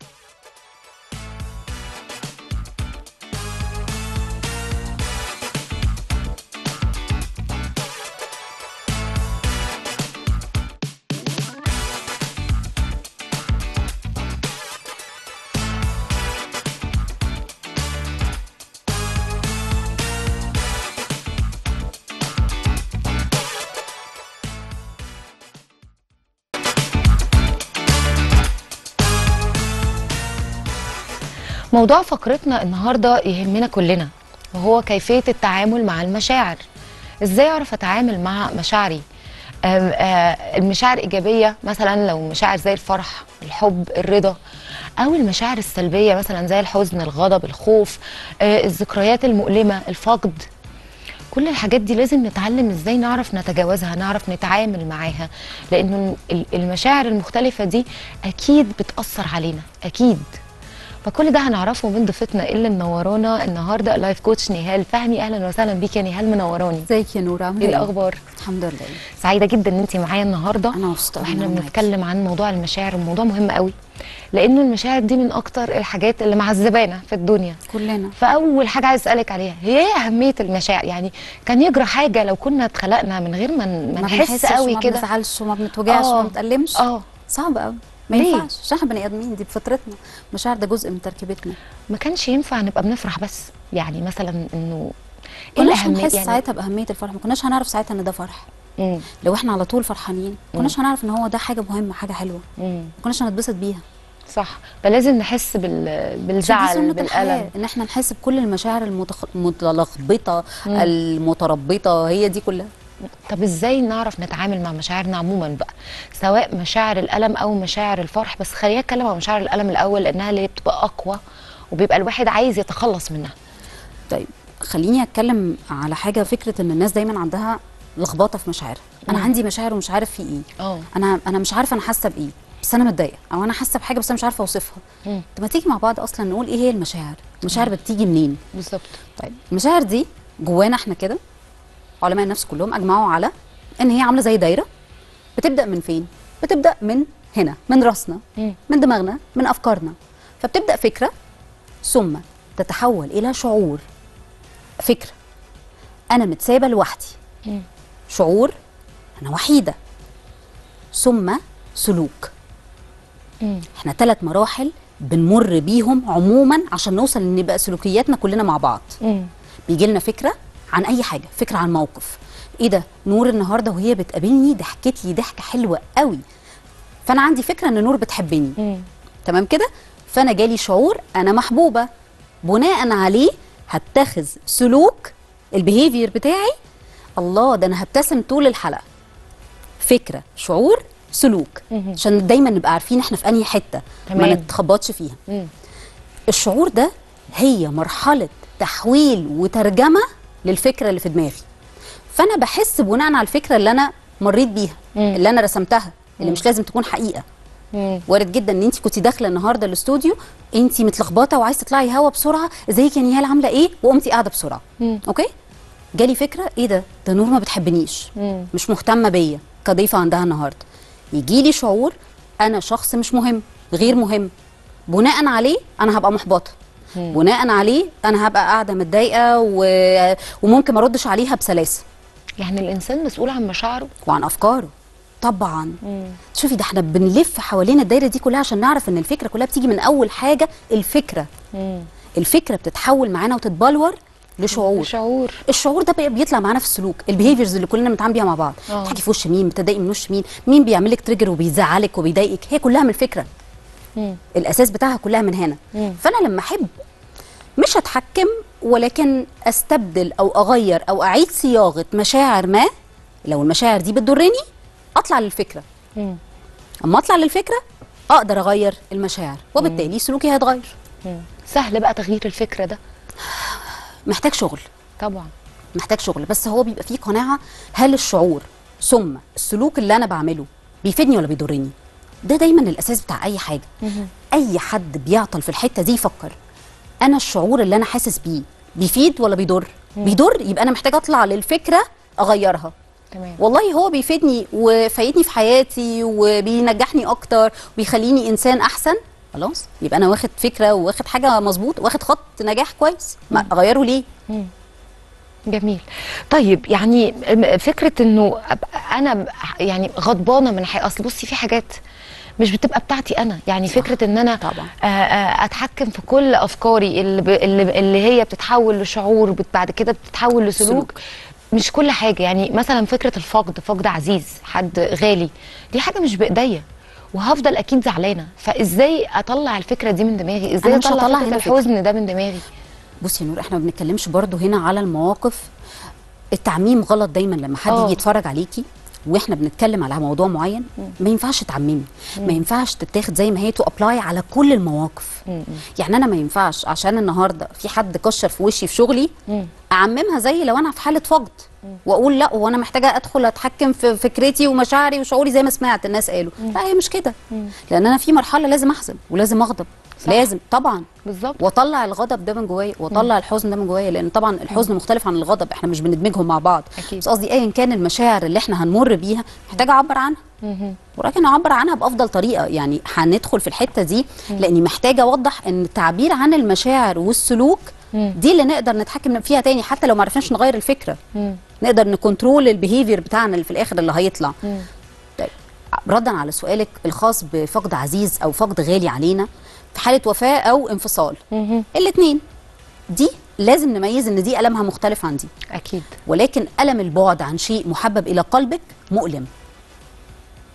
موضوع فقرتنا النهارده يهمنا كلنا وهو كيفيه التعامل مع المشاعر ازاي اعرف اتعامل مع مشاعري آم، آه، المشاعر ايجابيه مثلا لو مشاعر زي الفرح الحب الرضا او المشاعر السلبيه مثلا زي الحزن الغضب الخوف آه، الذكريات المؤلمه الفقد كل الحاجات دي لازم نتعلم ازاي نعرف نتجاوزها نعرف نتعامل معاها لانه ال- المشاعر المختلفه دي اكيد بتاثر علينا اكيد فكل ده هنعرفه من ضيفتنا اللي منورانا النهارده لايف كوتش نهال فهمي اهلا وسهلا بيك يا نهال منوراني ازيك يا نورة عاملة ايه الاخبار الحمد لله سعيده جدا ان انت معايا النهارده انا مبسوطة واحنا إن أنا معاكي. بنتكلم عن موضوع المشاعر وموضوع مهم قوي لانه المشاعر دي من اكتر الحاجات اللي معذبانا في الدنيا كلنا فاول حاجه عايز اسالك عليها هي ايه اهميه المشاعر يعني كان يجرى حاجه لو كنا اتخلقنا من غير ما ن- ما نحس بنحسش قوي وما كده بنزعلش وما بنتوجعش آه. وما بنتألمش اه صعب قوي ما ليه؟ ينفعش عشان احنا بني ادمين دي بفطرتنا المشاعر ده جزء من تركيبتنا ما كانش ينفع نبقى بنفرح بس يعني مثلا انه ما كناش الأهمية؟ هنحس يعني- ساعتها باهميه الفرح ما كناش هنعرف ساعتها ان ده فرح مم. لو احنا على طول فرحانين ما كناش هنعرف ان هو ده حاجه مهمه حاجه حلوه مم. ما كناش هنتبسط بيها صح فلازم نحس بال... عشان دي بالزعل سنة بالالم الحياة ان احنا نحس بكل المشاعر المتخ... المتلخبطه المتربطه هي دي كلها طب ازاي نعرف نتعامل مع مشاعرنا عموما بقى سواء مشاعر الالم او مشاعر الفرح بس خلينا نتكلم عن مشاعر الالم الاول لانها اللي بتبقى اقوى وبيبقى الواحد عايز يتخلص منها طيب خليني اتكلم على حاجه فكره ان الناس دايما عندها لخبطه في مشاعرها انا مم. عندي مشاعر ومش عارف في ايه اه انا انا مش عارفه انا حاسه بايه بس انا متضايقه او انا حاسه بحاجه بس انا مش عارفه اوصفها مم. طب ما تيجي مع بعض اصلا نقول ايه هي المشاعر المشاعر بتيجي منين بالظبط طيب المشاعر دي جوانا احنا كده علماء النفس كلهم اجمعوا على ان هي عامله زي دايره بتبدا من فين بتبدا من هنا من راسنا مم. من دماغنا من افكارنا فبتبدا فكره ثم تتحول الى شعور فكره انا متسابه لوحدي مم. شعور انا وحيده ثم سلوك مم. احنا ثلاث مراحل بنمر بيهم عموما عشان نوصل ان نبقى سلوكياتنا كلنا مع بعض مم. بيجي لنا فكره عن اي حاجه فكره عن موقف ايه ده نور النهارده وهي بتقابلني ضحكت لي ضحكه حلوه قوي فانا عندي فكره ان نور بتحبني مم. تمام كده فانا جالي شعور انا محبوبه بناء عليه هتخذ سلوك البيهيفير بتاعي الله ده انا هبتسم طول الحلقه فكره شعور سلوك مهم. عشان دايما نبقى عارفين احنا في انهي حته ما تمام. نتخبطش فيها مم. الشعور ده هي مرحله تحويل وترجمه للفكره اللي في دماغي فانا بحس بناء على الفكره اللي انا مريت بيها مم. اللي انا رسمتها اللي مش لازم تكون حقيقه مم. وارد جدا ان انت كنت داخله النهارده الاستوديو انت متلخبطه وعايزه تطلعي هوا بسرعه ازيك يا نيهال عامله ايه وقمتي قاعده بسرعه مم. اوكي جالي فكره ايه ده ده نور ما بتحبنيش مم. مش مهتمه بيا كضيفه عندها النهارده يجي لي شعور انا شخص مش مهم غير مهم بناء عليه انا هبقى محبطه بناء عليه انا هبقى قاعده متضايقه و... وممكن ما اردش عليها بسلاسه يعني الانسان مسؤول عن مشاعره وعن افكاره طبعا مم. شوفي ده احنا بنلف حوالين الدايره دي كلها عشان نعرف ان الفكره كلها بتيجي من اول حاجه الفكره مم. الفكره بتتحول معانا وتتبلور لشعور شعور الشعور ده بقى بيطلع معانا في السلوك البيهيفيرز اللي كلنا بنتعامل بيها مع بعض آه. تحكي في وش مين بتضايقي من وش مين مين بيعمل لك تريجر وبيزعلك وبيضايقك هي كلها من الفكره مم. الاساس بتاعها كلها من هنا مم. فانا لما احب مش هتحكم ولكن استبدل او اغير او اعيد صياغه مشاعر ما لو المشاعر دي بتضرني اطلع للفكره مم. اما اطلع للفكره اقدر اغير المشاعر وبالتالي سلوكي هيتغير مم. سهل بقى تغيير الفكره ده محتاج شغل طبعا محتاج شغل بس هو بيبقى فيه قناعه هل الشعور ثم السلوك اللي انا بعمله بيفيدني ولا بيضرني ده دايما الاساس بتاع اي حاجه مهم. اي حد بيعطل في الحته دي يفكر انا الشعور اللي انا حاسس بيه بيفيد ولا بيضر بيضر يبقى انا محتاج اطلع للفكره اغيرها تمام والله هو بيفيدني وفايدني في حياتي وبينجحني اكتر وبيخليني انسان احسن خلاص يبقى انا واخد فكره واخد حاجه مظبوط واخد خط نجاح كويس ما اغيره ليه جميل طيب يعني م- فكره انه أبقى انا ب- يعني غضبانه من حاجه اصل بصي في حاجات مش بتبقى بتاعتي انا يعني صح. فكره ان انا طبعا. آه، آه، اتحكم في كل افكاري اللي, ب... اللي, اللي هي بتتحول لشعور بت- بعد كده بتتحول لسلوك سلوك. مش كل حاجه يعني مثلا فكره الفقد فقد عزيز حد غالي دي حاجه مش بايديا وهفضل اكيد زعلانه فازاي اطلع الفكره دي من دماغي ازاي أنا مش اطلع هطلع فكره هنا فكرة. الحزن ده من دماغي بصي يا نور احنا ما بنتكلمش برضو هنا على المواقف التعميم غلط دايما لما حد آه. يجي يتفرج عليكي واحنا بنتكلم على موضوع معين ما ينفعش تعممي ما ينفعش تتاخد زي ما هي تو ابلاي على كل المواقف مم. يعني انا ما ينفعش عشان النهارده في حد كشر في وشي في شغلي مم. اعممها زي لو انا في حاله فقد واقول لا وانا محتاجه ادخل اتحكم في فكرتي ومشاعري وشعوري زي ما سمعت الناس قالوا لا هي مش كده لان انا في مرحله لازم احزن ولازم اغضب صح. لازم طبعا بالظبط واطلع الغضب ده من جوايا واطلع الحزن ده من جوايا لان طبعا الحزن مختلف عن الغضب احنا مش بندمجهم مع بعض أكيد. بس قصدي ايا كان المشاعر اللي احنا هنمر بيها محتاجه اعبر عنها مهم. ولكن اعبر عنها بافضل طريقه يعني هندخل في الحته دي لاني محتاجه اوضح ان التعبير عن المشاعر والسلوك مم. دي اللي نقدر نتحكم فيها تاني حتى لو ما عرفناش نغير الفكره مم. نقدر نكنترول البيهيفير بتاعنا اللي في الاخر اللي هيطلع مم. طيب ردا على سؤالك الخاص بفقد عزيز او فقد غالي علينا في حاله وفاه او انفصال مهم. الاثنين دي لازم نميز ان دي المها مختلف عن دي اكيد ولكن الم البعد عن شيء محبب الى قلبك مؤلم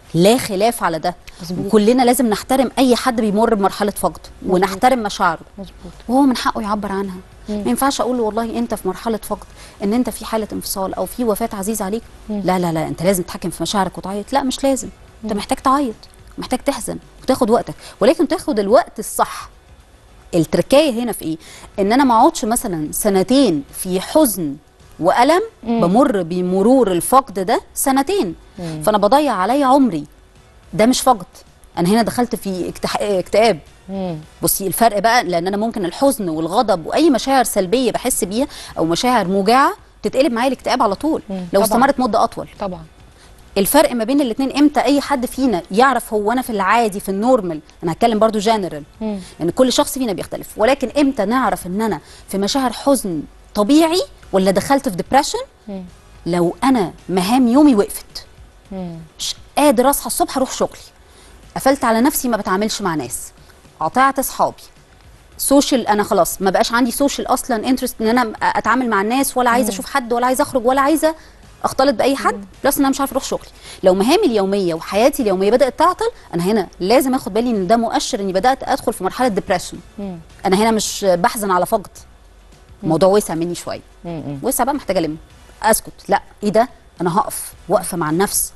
لا خلاف على ده مظبوط. وكلنا لازم نحترم اي حد بيمر بمرحله فقد ونحترم مشاعره مظبوط وهو من حقه يعبر عنها ما ينفعش اقول له والله انت في مرحله فقد ان انت في حاله انفصال او في وفاه عزيز عليك لا لا لا انت لازم تتحكم في مشاعرك وتعيط لا مش لازم انت محتاج تعيط محتاج تحزن وتاخد وقتك ولكن تاخد الوقت الصح التركايه هنا في ايه ان انا ما اقعدش مثلا سنتين في حزن والم بمر بمرور الفقد ده سنتين فانا بضيع عليا عمري ده مش فقد انا هنا دخلت في اكتح- اكتئاب مم. بصي الفرق بقى لان انا ممكن الحزن والغضب واي مشاعر سلبيه بحس بيها او مشاعر موجعه تتقلب معايا الاكتئاب على طول مم، لو طبعاً. استمرت مده اطول طبعا الفرق ما بين الاثنين امتى اي حد فينا يعرف هو انا في العادي في النورمال انا هتكلم برضو جنرال مم. لان كل شخص فينا بيختلف ولكن امتى نعرف ان انا في مشاعر حزن طبيعي ولا دخلت في ديبريشن مم. لو انا مهام يومي وقفت مم. مش قادر اصحى الصبح اروح شغلي قفلت على نفسي ما بتعاملش مع ناس قطعت اصحابي سوشيال انا خلاص ما بقاش عندي سوشيال اصلا انترست ان انا اتعامل مع الناس ولا عايزه اشوف حد ولا عايزه اخرج ولا عايزه اختلط باي حد بلس ان انا مش عارفه اروح شغلي لو مهامي اليوميه وحياتي اليوميه بدات تعطل انا هنا لازم اخد بالي ان ده مؤشر اني بدات ادخل في مرحله ديبريشن مم. انا هنا مش بحزن على فقد الموضوع وسع مني شويه مم. وسع بقى محتاجه الم اسكت لا ايه ده انا هقف واقفه مع النفس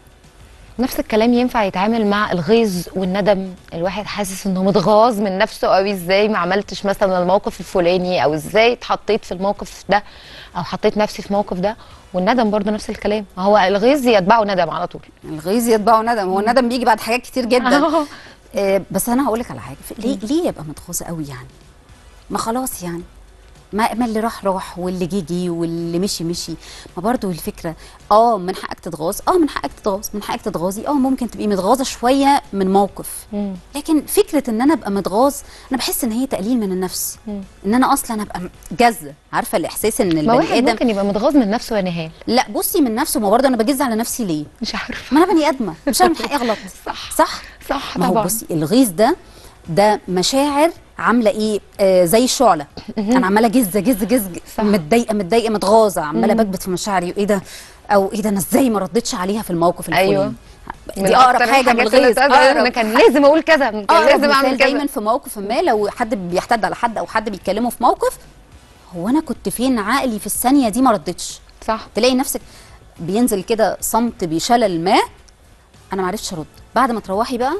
نفس الكلام ينفع يتعامل مع الغيظ والندم الواحد حاسس انه متغاظ من نفسه قوي ازاي ما عملتش مثلا الموقف الفلاني او ازاي اتحطيت في الموقف ده او حطيت نفسي في الموقف ده والندم برضه نفس الكلام ما هو الغيظ يتبعه ندم على طول الغيظ يتبعه ندم هو الندم بيجي بعد حاجات كتير جدا آه. آه بس انا هقول لك على حاجه ف- ليه ليه يبقى متغاظه قوي يعني ما خلاص يعني ما ما اللي راح راح واللي جه جه واللي مشي مشي ما برضو الفكره اه من حقك تتغاظ اه من حقك تتغاظ من حقك تتغاظي اه ممكن تبقي متغاظه شويه من موقف مم. لكن فكره ان انا ابقى متغاظ انا بحس ان هي تقليل من النفس ان انا اصلا ابقى جزه عارفه الاحساس ان ما البني واحد ادم ممكن يبقى متغاظ من نفسه يا نهال لا بصي من نفسه ما برضه انا بجز على نفسي ليه مش عارفه ما انا بني ادمه مش انا من حقي اغلط صح. صح صح ما هو طبعا بصي الغيظ ده ده مشاعر عامله ايه آه زي الشعله انا عماله جز جز جز صح. متضايقه متضايقه متغاظه عماله بكبت في مشاعري وايه ده او ايه ده انا ازاي ما ردتش عليها في الموقف الفلاني أيوة. دي اقرب أكتر حاجه من الحاجات اللي الغيظ تقدر- انا أقرب كان لازم اقول كذا كان اقرب لازم مثال اعمل دايما كذا في موقف ما لو حد بيحتد على حد او حد بيتكلمه في موقف هو انا كنت فين عقلي في الثانيه دي ما ردتش صح تلاقي نفسك بينزل كده صمت بشلل ما انا ما عرفتش ارد بعد ما تروحي بقى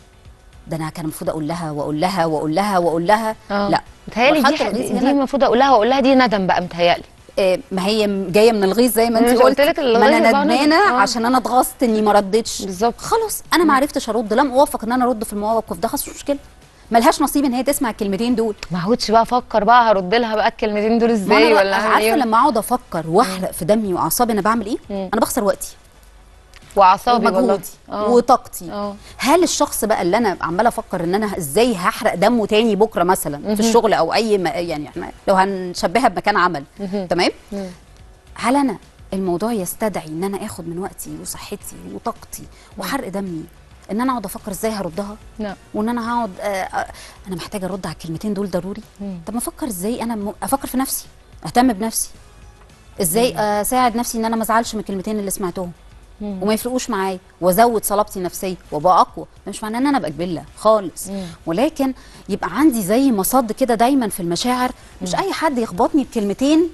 ده انا كان المفروض اقول لها واقول لها واقول لها واقول لها اه لا متهيألي دي مرحلة ح- الغيظ دي هنا- المفروض اقولها واقول لها دي ندم بقى متهيألي آه، ما هي م- جايه من الغيظ زي ما مش انت قلت قلت لك ما الغيظ انا بقى ندم. ندمانه آه. عشان انا اتغصت اني ما ردتش بالظبط خلاص انا ما عرفتش ارد لم اوفق ان انا ارد في المواقف ده خلاص مش مشكله ملهاش نصيب ان هي تسمع الكلمتين دول ما اقعدش بقى افكر بقى هرد لها بقى الكلمتين دول ما ازاي أنا ولا بقى هعمل عارفه إيه؟ لما اقعد افكر واحرق في دمي واعصابي انا بعمل ايه مم. انا بخسر وقتي واعصابي والله ومجهودي اه وطاقتي اه هل الشخص بقى اللي انا عماله افكر ان انا ازاي هحرق دمه تاني بكره مثلا في الشغل او اي م... يعني احنا لو هنشبهها بمكان عمل تمام مم. هل انا الموضوع يستدعي ان انا اخد من وقتي وصحتي وطاقتي وحرق دمي ان انا اقعد افكر ازاي هردها لا وان انا هقعد آه، آه، انا محتاجه ارد على الكلمتين دول ضروري مم. طب ما افكر ازاي انا م... افكر في نفسي اهتم بنفسي ازاي اساعد نفسي ان انا ما ازعلش من الكلمتين اللي سمعتهم مم. وما يفرقوش معايا وازود صلابتي النفسيه وابقى اقوى ده مش معناه ان انا ابقى جبله خالص مم. ولكن يبقى عندي زي مصد كده دايما في المشاعر مش اي حد يخبطني بكلمتين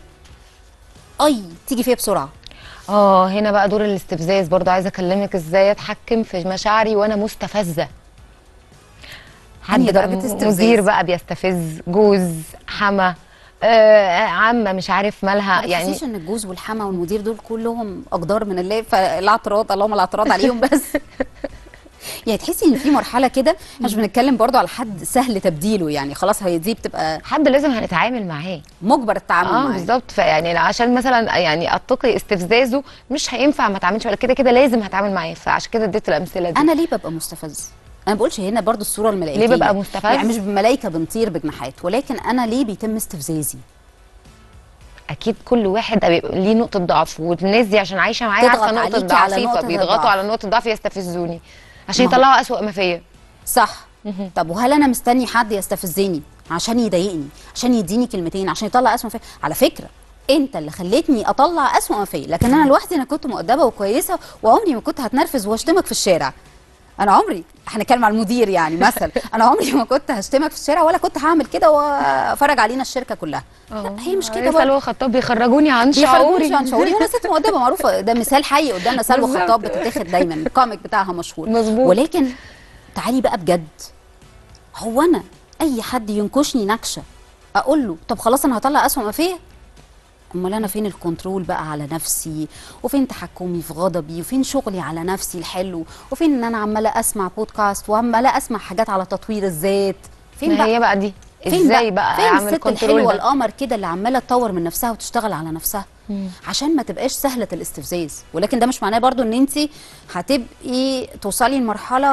اي تيجي فيا بسرعه اه هنا بقى دور الاستفزاز برضو عايزه اكلمك ازاي اتحكم في مشاعري وانا مستفزه حد أنهي بقى درجة م- استفزاز؟ مدير بقى بيستفز جوز حما آه عمه مش عارف مالها ما يعني تحسيش ان الجوز والحما والمدير دول كلهم اقدار من الله فلا اعتراض اللهم لا اعتراض عليهم بس يعني تحسي ان في مرحله كده احنا مش بنتكلم برضو على حد سهل تبديله يعني خلاص هي دي بتبقى حد لازم هنتعامل معاه مجبر التعامل اه معاه بالظبط فيعني عشان مثلا يعني اتقي استفزازه مش هينفع ما اتعاملش ولا كده كده لازم هتعامل معاه فعشان كده اديت الامثله دي انا ليه ببقى مستفز انا ما بقولش هنا برضو الصوره الملائكيه ليه ببقى مستفز؟ يعني مش بملائكه بنطير بجناحات ولكن انا ليه بيتم استفزازي اكيد كل واحد بيبقى ليه نقطه ضعف والناس دي عشان عايشه معايا تضغط عارفه نقطه عليكي على ضعفي نقطة فبيضغطوا الضعف. على نقطه ضعفي يستفزوني عشان ما هو- يطلعوا اسوأ ما فيا صح طب وهل انا مستني حد يستفزني عشان يضايقني عشان يديني كلمتين عشان يطلع اسمه فيه على فكره انت اللي خليتني اطلع اسوأ ما فيا لكن انا لوحدي انا كنت مؤدبه وكويسه وعمري ما كنت هتنرفز واشتمك في الشارع انا عمري احنا نتكلم على المدير يعني مثلا انا عمري ما كنت هشتمك في الشارع ولا كنت هعمل كده وافرج علينا الشركه كلها لا هي مش كده برضه سلوى خطاب بيخرجوني عن بيخرجوني شعوري عن شعوري وانا ست مؤدبه معروفه ده مثال حي قدامنا سلوى بالظبط. خطاب بتتاخد دايما الكوميك بتاعها مشهور مظبوط. ولكن تعالي بقى بجد هو انا اي حد ينكشني نكشه اقول له طب خلاص انا هطلع اسوأ ما فيا امال انا فين الكنترول بقى على نفسي وفين تحكمي في غضبي وفين شغلي على نفسي الحلو وفين ان انا عماله اسمع بودكاست وعماله اسمع حاجات على تطوير الذات فين ما بقى هي بقى دي فين ازاي بقى فين اعمل الست كنترول الحلوه ده القمر كده اللي عماله تطور من نفسها وتشتغل على نفسها عشان ما تبقاش سهله الاستفزاز ولكن ده مش معناه برضو ان انت هتبقي توصلي لمرحله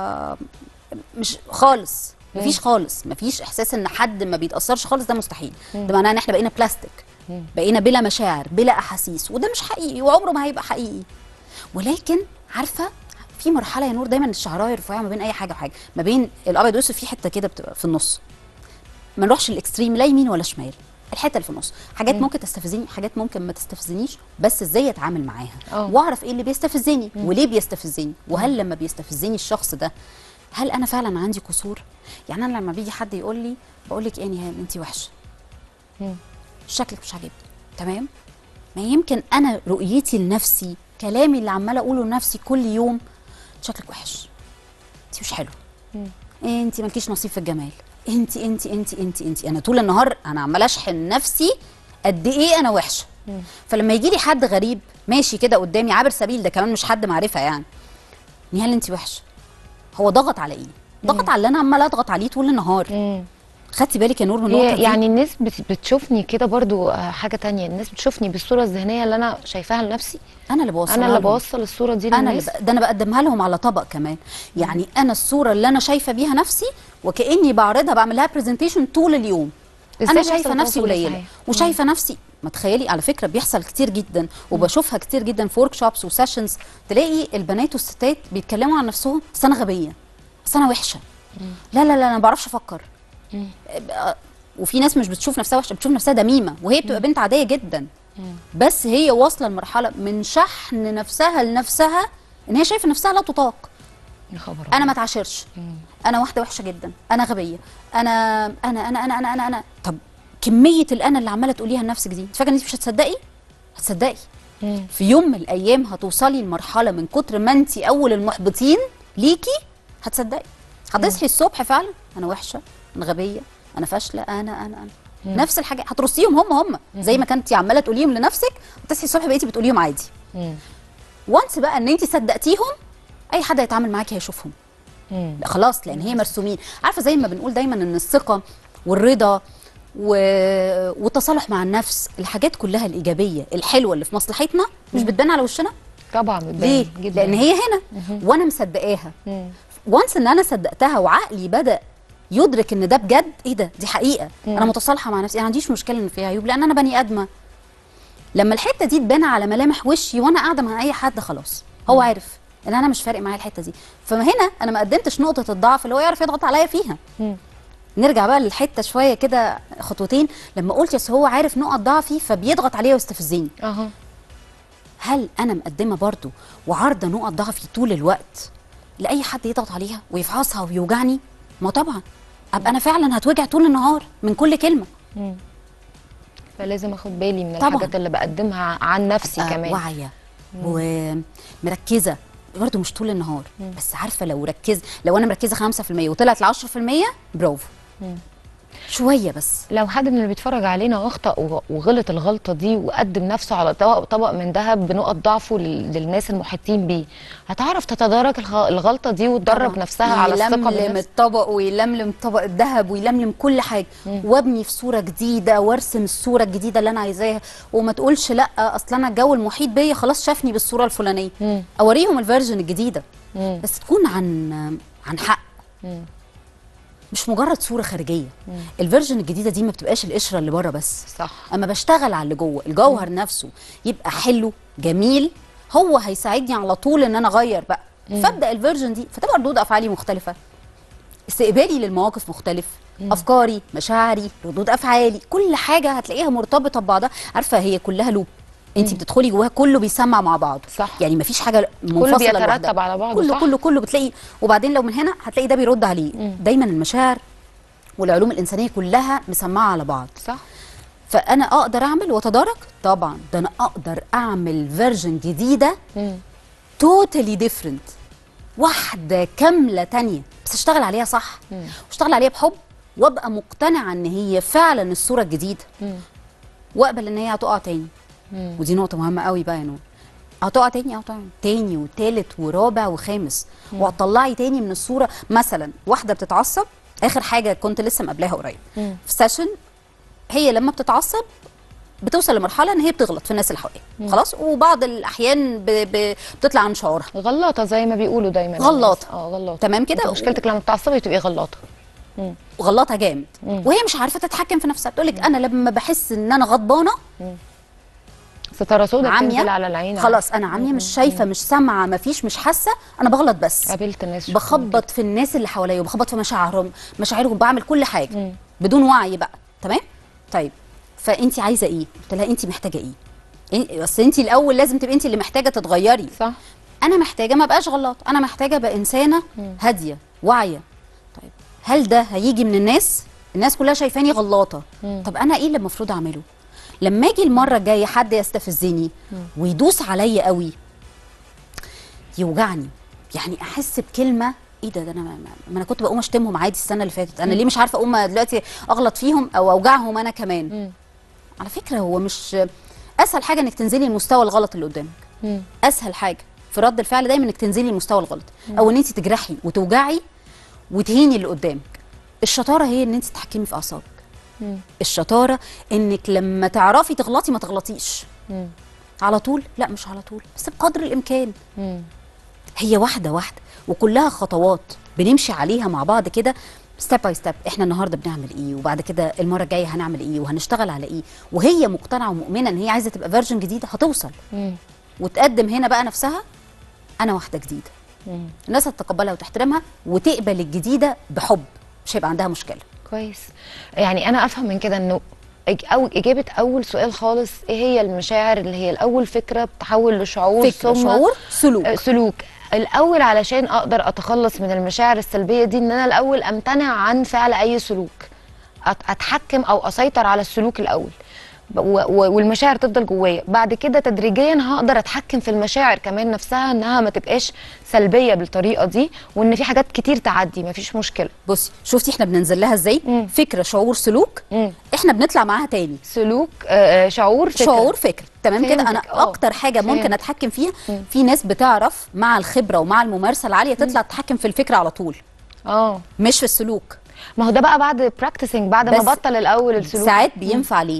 مش خالص مفيش خالص مفيش احساس ان حد ما بيتاثرش خالص ده مستحيل ده معناه ان احنا بقينا بلاستيك بقينا بلا مشاعر بلا احاسيس وده مش حقيقي وعمره ما هيبقى حقيقي ولكن عارفه في مرحله يا نور دايما الشعرايه رفيعه ما بين اي حاجه وحاجه ما بين الابيض والاسود في حته كده بتبقى في النص ما نروحش الاكستريم لا يمين ولا شمال الحته اللي في النص حاجات ممكن تستفزني حاجات ممكن ما تستفزنيش بس ازاي اتعامل معاها اه. واعرف ايه اللي بيستفزني وليه بيستفزني وهل لما بيستفزني الشخص ده هل انا فعلا عندي قصور يعني انا لما بيجي حد يقول لي بقول لك ايه نهال انت وحشه مم. شكلك مش عاجبني تمام ما يمكن انا رؤيتي لنفسي كلامي اللي عماله اقوله لنفسي كل يوم شكلك وحش انت مش حلو انت مالكيش نصيب في الجمال انت انت انت انت انت انا طول النهار انا عماله اشحن نفسي قد ايه انا وحشه فلما يجي لي حد غريب ماشي كده قدامي عابر سبيل ده كمان مش حد معرفه يعني نهال انت وحشه هو ضغط على ايه ضغط على اللي انا عماله اضغط عليه طول النهار مم. خدتي بالك يا نور من النقطه هي دي يعني الناس بت- بتشوفني كده برضو آه، حاجه تانية الناس بتشوفني بالصوره الذهنيه اللي انا شايفاها لنفسي انا اللي بوصلها انا اللي لهم. بوصل الصوره دي انا اللي للناس ب... ده انا بقدمها لهم على طبق كمان يعني انا الصوره اللي انا شايفه بيها نفسي وكاني بعرضها بعمل لها برزنتيشن طول اليوم إزاي انا بيحصل شايفه نفسي التواصل ده قليله صحيح؟ وشايفه نفسي ما تخيلي على فكره بيحصل كتير جدا وبشوفها كتير جدا في ورك شوبس وسيشنز تلاقي البنات والستات بيتكلموا عن نفسهم بس انا غبيه بس انا وحشه لا لا لا انا ما بعرفش افكر آه، وفي ناس مش بتشوف نفسها وحشه بتشوف نفسها دميمه وهي بتبقى بنت عاديه جدا بس هي واصله لمرحله من شحن نفسها لنفسها ان هي شايفه نفسها لا تطاق يا خبر انا ما اتعاشرش انا واحده وحشه جدا انا غبيه انا انا انا انا انا انا, أنا. طب كميه الانا اللي عماله تقوليها لنفسك دي انت فاكره ان انت مش هتصدقي هتصدقي مم. في يوم من الايام هتوصلي لمرحله من كتر ما انت اول المحبطين ليكي هتصدقي هتصحي الصبح فعلا انا وحشه انا غبيه انا فاشله انا انا انا نفس الحاجه هترصيهم هم هم زي ما كنتي عماله تقوليهم لنفسك وتصحي الصبح بقيتي بتقوليهم عادي مم. وانس بقى ان انت صدقتيهم اي حد هيتعامل معاكي هيشوفهم مم. لا خلاص لان هي مرسومين عارفه زي ما بنقول دايما ان الثقه والرضا و... والتصالح مع النفس الحاجات كلها الايجابيه الحلوه اللي في مصلحتنا مش بتبان على وشنا طبعا بتبان ليه جدا لان هي هنا وانا مصدقاها مم. وانس ان انا صدقتها وعقلي بدا يدرك ان ده بجد ايه ده دي حقيقه انا متصالحه مع نفسي انا ما عنديش مشكله ان فيها عيوب لان انا بني ادمه لما الحته دي تبان على ملامح وشي وانا قاعده مع اي حد خلاص هو عارف ان انا مش فارق معايا الحته دي فهنا انا ما قدمتش نقطه الضعف اللي هو يعرف يضغط عليا فيها مم. نرجع بقى للحته شويه كده خطوتين لما قلت يس هو عارف نقط ضعفي فبيضغط عليا ويستفزني اها هل انا مقدمه برضو وعارضه نقط ضعفي طول الوقت لاي حد يضغط عليها ويفحصها ويوجعني ما طبعا ابقى انا فعلا هتوجع طول النهار من كل كلمه فلازم اخد بالي من طبعاً. الحاجات اللي بقدمها عن نفسي أبقى كمان واعيه ومركزه برضو مش طول النهار بس عارفه لو ركز لو انا مركزه 5% وطلعت ل 10% برافو شويه بس لو حد من اللي بيتفرج علينا واخطأ و- وغلط الغلطة دي وقدم نفسه على طبق, طبق من ذهب بنقط ضعفه لل- للناس المحيطين بيه هتعرف تتدارك الغ- الغلطة دي وتدرب طبعاً. نفسها على الثقة يلملم بالنفس الطبق ويلملم طبق الذهب ويلملم كل حاجه وابني في صوره جديده وارسم الصوره الجديده اللي انا عايزاها وما تقولش لا اصل انا الجو المحيط بيا خلاص شافني بالصوره الفلانيه مم. اوريهم الفيرجن الجديده مم. بس تكون عن عن حق مم. مش مجرد صوره خارجيه الفيرجن الجديده دي ما بتبقاش القشره اللي بره بس صح اما بشتغل على اللي جوه الجوهر نفسه يبقى حلو جميل هو هيساعدني على طول ان انا اغير بقى فابدا الفيرجن دي فتبقى ردود افعالي مختلفه استقبالي للمواقف مختلف افكاري مشاعري ردود افعالي كل حاجه هتلاقيها مرتبطه ببعضها عارفه هي كلها لوب انت بتدخلي جواها كله بيسمع مع بعض صح. يعني مفيش حاجه منفصله بيترتب لوحدها. على بعضه، كله صح. كله كله بتلاقي وبعدين لو من هنا هتلاقي ده بيرد عليه دايما المشاعر والعلوم الانسانيه كلها مسمعه على بعض صح فانا اقدر اعمل واتدارك طبعا ده انا اقدر اعمل فيرجن جديده مم. توتالي ديفرنت واحده كامله تانية بس اشتغل عليها صح واشتغل عليها بحب وابقى مقتنعه ان هي فعلا الصوره الجديده واقبل ان هي هتقع تاني ودي نقطه مهمه قوي بقى يا نور هتقع تاني هتقع تاني وتالت ورابع وخامس وهتطلعي تاني من الصوره مثلا واحده بتتعصب اخر حاجه كنت لسه مقابلاها قريب مم. في سيشن هي لما بتتعصب بتوصل لمرحله ان هي بتغلط في الناس اللي حواليها خلاص وبعض الاحيان ب... ب... بتطلع عن شعورها غلاطه زي ما بيقولوا دايما غلاطة. الناس. اه غلاطه تمام كده؟ أنت مشكلتك لما بتعصبي تبقي غلاطه وغلطها جامد وهي مش عارفه تتحكم في نفسها بتقول لك انا لما بحس ان انا غضبانه ستاره سودا عاميه بتنزل على العين خلاص انا عاميه مش شايفه مش سامعه مفيش مش حاسه انا بغلط بس قابلت ناس شفتهم بخبط في الناس اللي حواليا وبخبط في مشاعرهم مشاعرهم بعمل كل حاجه مم. بدون وعي بقى تمام طيب فانت عايزه ايه قلت لها انت محتاجه ايه إيه- اصل انت الاول لازم تبقي انت اللي محتاجه تتغيري صح انا محتاجه ما بقاش غلط انا محتاجه ابقى انسانه هاديه واعيه طيب هل ده هيجي من الناس الناس كلها شايفاني غلاطه طب انا ايه اللي المفروض اعمله لما اجي المره الجايه حد يستفزني ويدوس عليا قوي يوجعني يعني احس بكلمه ايه ده ده انا ما, ما ما انا كنت بقوم اشتمهم عادي السنه اللي فاتت انا ليه مش عارفه اقوم دلوقتي اغلط فيهم او اوجعهم انا كمان على فكره هو مش اسهل حاجه انك تنزلي لمستوى الغلط اللي قدامك مم. اسهل حاجه في رد الفعل دايما انك تنزلي لمستوى الغلط او ان انت تجرحي وتوجعي وتهيني اللي قدامك الشطاره هي ان انت تتحكمي في اعصابك مم. الشطاره انك لما تعرفي تغلطي ما تغلطيش مم. على طول لا مش على طول بس بقدر الامكان مم. هي واحده واحده وكلها خطوات بنمشي عليها مع بعض كده ستيب باي ستيب احنا النهارده بنعمل ايه وبعد كده المره الجايه هنعمل ايه وهنشتغل على ايه وهي مقتنعه ومؤمنه ان هي عايزه تبقى فيرجن جديده هتوصل مم. وتقدم هنا بقى نفسها انا واحده جديده مم. الناس هتتقبلها وتحترمها وتقبل الجديده بحب مش هيبقى عندها مشكله كويس يعني انا افهم من كده انه إج- أو إجابة أول سؤال خالص إيه هي المشاعر اللي هي الأول فكرة بتحول لشعور فكره ثم شعور سلوك آه، سلوك الأول علشان أقدر أتخلص من المشاعر السلبية دي إن أنا الأول أمتنع عن فعل أي سلوك أت- أتحكم أو أسيطر على السلوك الأول ب- و- و- والمشاعر تفضل جوايا بعد كده تدريجيا هقدر اتحكم في المشاعر كمان نفسها انها ما تبقاش سلبيه بالطريقه دي وان في حاجات كتير تعدي ما فيش مشكله بصي شفتي احنا بننزل لها ازاي مم. فكره شعور سلوك مم. احنا بنطلع معاها تاني سلوك آه، آه، شعور فكرة. شعور فكر تمام كده انا فهمتك، آه. اكتر حاجه ممكن فهمت. اتحكم فيها في ناس بتعرف مع الخبره ومع الممارسه العاليه تطلع تتحكم في الفكره على طول اه مش في السلوك ما هو ده بقى بعد براكتسنج بعد ما بس بطل الاول السلوك ساعات بينفع ليه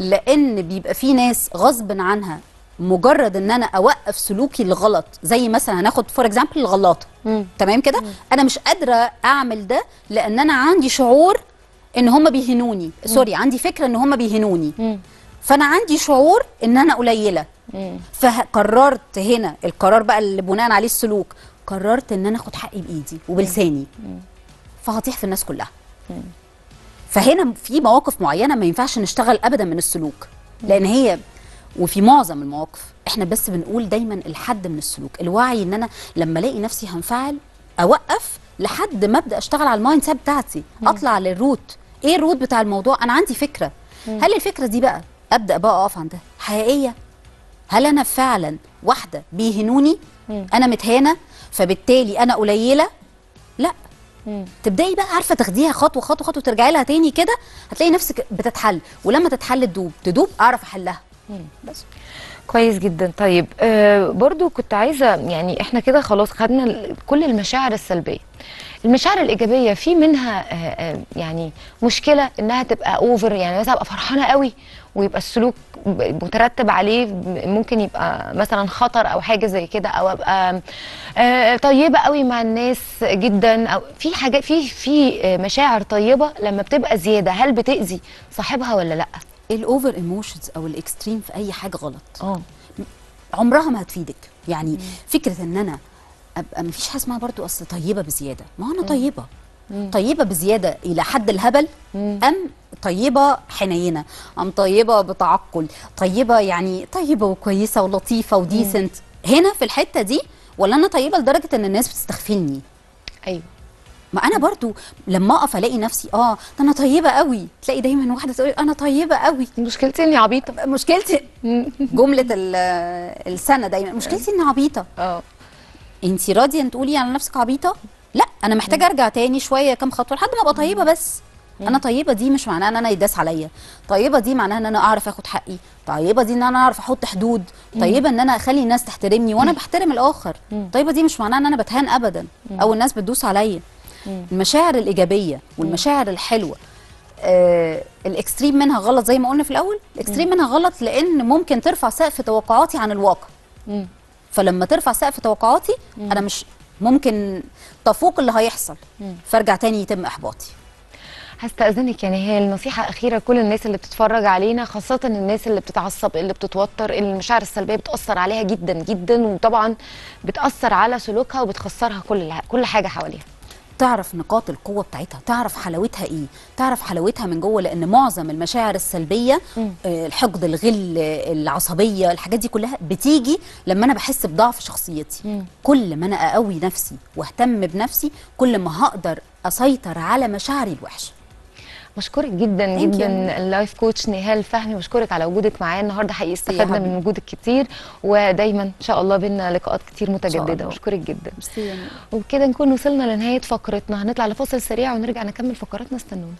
لان بيبقى في ناس غصب عنها مجرد ان انا اوقف سلوكي الغلط زي مثلا هناخد فور اكزامبل الغلاطه مم. تمام كده انا مش قادره اعمل ده لان انا عندي شعور ان هم بيهنوني سوري عندي فكره ان هم بيهنوني مم. فانا عندي شعور ان انا قليله مم. فقررت هنا القرار بقى اللي بناء عليه السلوك قررت ان انا اخد حقي بايدي وبلساني فهطيح في الناس كلها فهنا في مواقف معينه ما ينفعش نشتغل ابدا من السلوك لان هي وفي معظم المواقف احنا بس بنقول دايما الحد من السلوك الوعي ان انا لما الاقي نفسي هنفعل اوقف لحد ما ابدا اشتغل على المايند سيت بتاعتي اطلع للروت ايه الروت بتاع الموضوع انا عندي فكره هل الفكره دي بقى ابدا بقى اقف عندها حقيقيه هل انا فعلا واحده بيهنوني انا متهانه فبالتالي انا قليله لا مم. تبداي بقى عارفه تاخديها خطوه خطوه خطوه وترجعي لها تاني كده هتلاقي نفسك بتتحل ولما تتحل تدوب تدوب اعرف احلها بس كويس جدا طيب آه برضو كنت عايزه يعني احنا كده خلاص خدنا ال- كل المشاعر السلبيه المشاعر الايجابيه في منها آه آه يعني مشكله انها تبقى اوفر يعني مثلا ابقى فرحانه قوي ويبقى السلوك ب- مترتب عليه ب- ممكن يبقى مثلا خطر او حاجه زي كده او ابقى آه طيبه قوي مع الناس جدا او في حاجات في في آه، مشاعر طيبه لما بتبقى زياده هل بتاذي صاحبها ولا لا الاوفر ايموشنز او الاكستريم في اي حاجه غلط اه عمرها ما هتفيدك يعني فكره ان انا ابقى مفيش حاجه اسمها برضو اصل طيبه بزياده ما هو انا طيبه طيبه بزياده الى حد الهبل ام طيبه حنينه ام طيبه بتعقل طيبه يعني طيبه وكويسه ولطيفه وديسنت هنا في الحته دي ولا انا طيبه لدرجه ان الناس بتستغفلني ايوه ما انا برضو لما اقف الاقي نفسي اه ده انا طيبه قوي تلاقي دايما واحده تقول انا طيبه قوي مشكلتي اني عبيطه مشكلتي جمله ال- السنه دايما مشكلتي اني عبيطه اه انت راضيه ان تقولي على نفسك عبيطه لا انا محتاجه ارجع تاني شويه كام خطوه لحد ما ابقى طيبه بس انا طيبه دي مش معناها ان انا يداس عليا طيبه دي معناها ان انا اعرف اخد حقي طيبه دي ان انا اعرف احط حدود طيبه ان انا اخلي الناس تحترمني وانا بحترم الاخر طيبه دي مش معناها ان انا بتهان ابدا او الناس بتدوس عليا المشاعر الايجابيه والمشاعر الحلوه آه الاكستريم منها غلط زي ما قلنا في الاول الاكستريم منها غلط لان ممكن ترفع سقف توقعاتي عن الواقع مم. فلما ترفع سقف توقعاتي انا مش ممكن تفوق اللي هيحصل فارجع تاني يتم احباطي هستأذنك يعني هي النصيحة أخيرة لكل الناس اللي بتتفرج علينا خاصة الناس اللي بتتعصب اللي بتتوتر اللي المشاعر السلبية بتأثر عليها جدا جدا وطبعا بتأثر على سلوكها وبتخسرها كل كل حاجة حواليها تعرف نقاط القوه بتاعتها تعرف حلاوتها ايه تعرف حلاوتها من جوه لان معظم المشاعر السلبيه آه، الحقد الغل آه، العصبيه الحاجات دي كلها بتيجي لما انا بحس بضعف شخصيتي كل ما انا اقوي نفسي واهتم بنفسي كل ما هقدر اسيطر على مشاعري الوحشه بشكرك جدا Thank جدا اللايف كوتش نهال فهمي بشكرك على وجودك معايا النهارده حقيقي استفدنا حبيبي. من وجودك كتير ودايما ان شاء الله بينا لقاءات كتير متجدده الله. بشكرك جدا وبكده نكون وصلنا لنهايه فقرتنا هنطلع لفاصل سريع ونرجع نكمل فقراتنا استنونا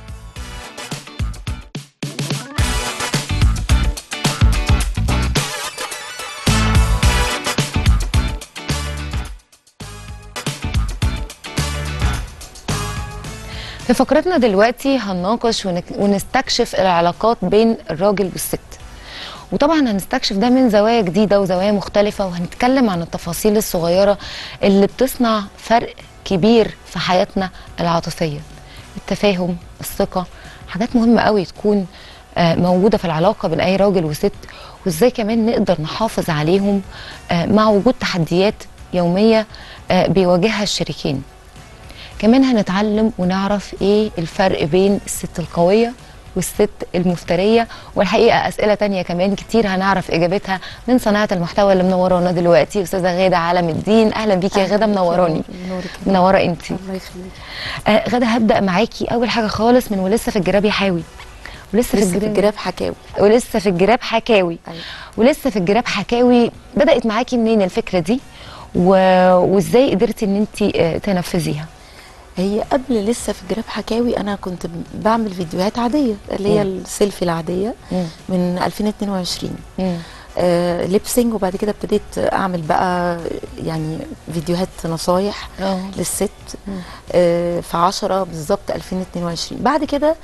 في فقرتنا دلوقتي هنناقش ونك- ونستكشف العلاقات بين الراجل والست وطبعا هنستكشف ده من زوايا جديدة وزوايا مختلفة وهنتكلم عن التفاصيل الصغيرة اللي بتصنع فرق كبير في حياتنا العاطفية التفاهم الثقة حاجات مهمة قوي تكون آه، موجودة في العلاقة بين أي راجل وست وإزاي كمان نقدر نحافظ عليهم آه، مع وجود تحديات يومية آه، بيواجهها الشريكين كمان هنتعلم ونعرف ايه الفرق بين الست القوية والست المفترية والحقيقة أسئلة تانية كمان كتير هنعرف إجابتها من صناعة المحتوى اللي منورانا دلوقتي أستاذة غادة عالم الدين أهلا بيكي يا غادة منوراني منورة أنتي الله يخليك آه غادة هبدأ معاكي أول حاجة خالص من ولسه في الجراب يحاوي ولسه لسه في الجراب حكاوي ولسه في الجراب حكاوي أيوة. ولسه في الجراب حكاوي بدأت معاكي منين الفكرة دي و... وازاي قدرتي ان انت تنفذيها هي قبل لسه في الجراب حكاوي انا كنت بعمل فيديوهات عاديه اللي هي مم. السيلفي العاديه مم. من 2022 مم. آه ليبسينج وبعد كده ابتديت اعمل بقى يعني فيديوهات نصايح اه للست آه في 10 بالظبط 2022 بعد كده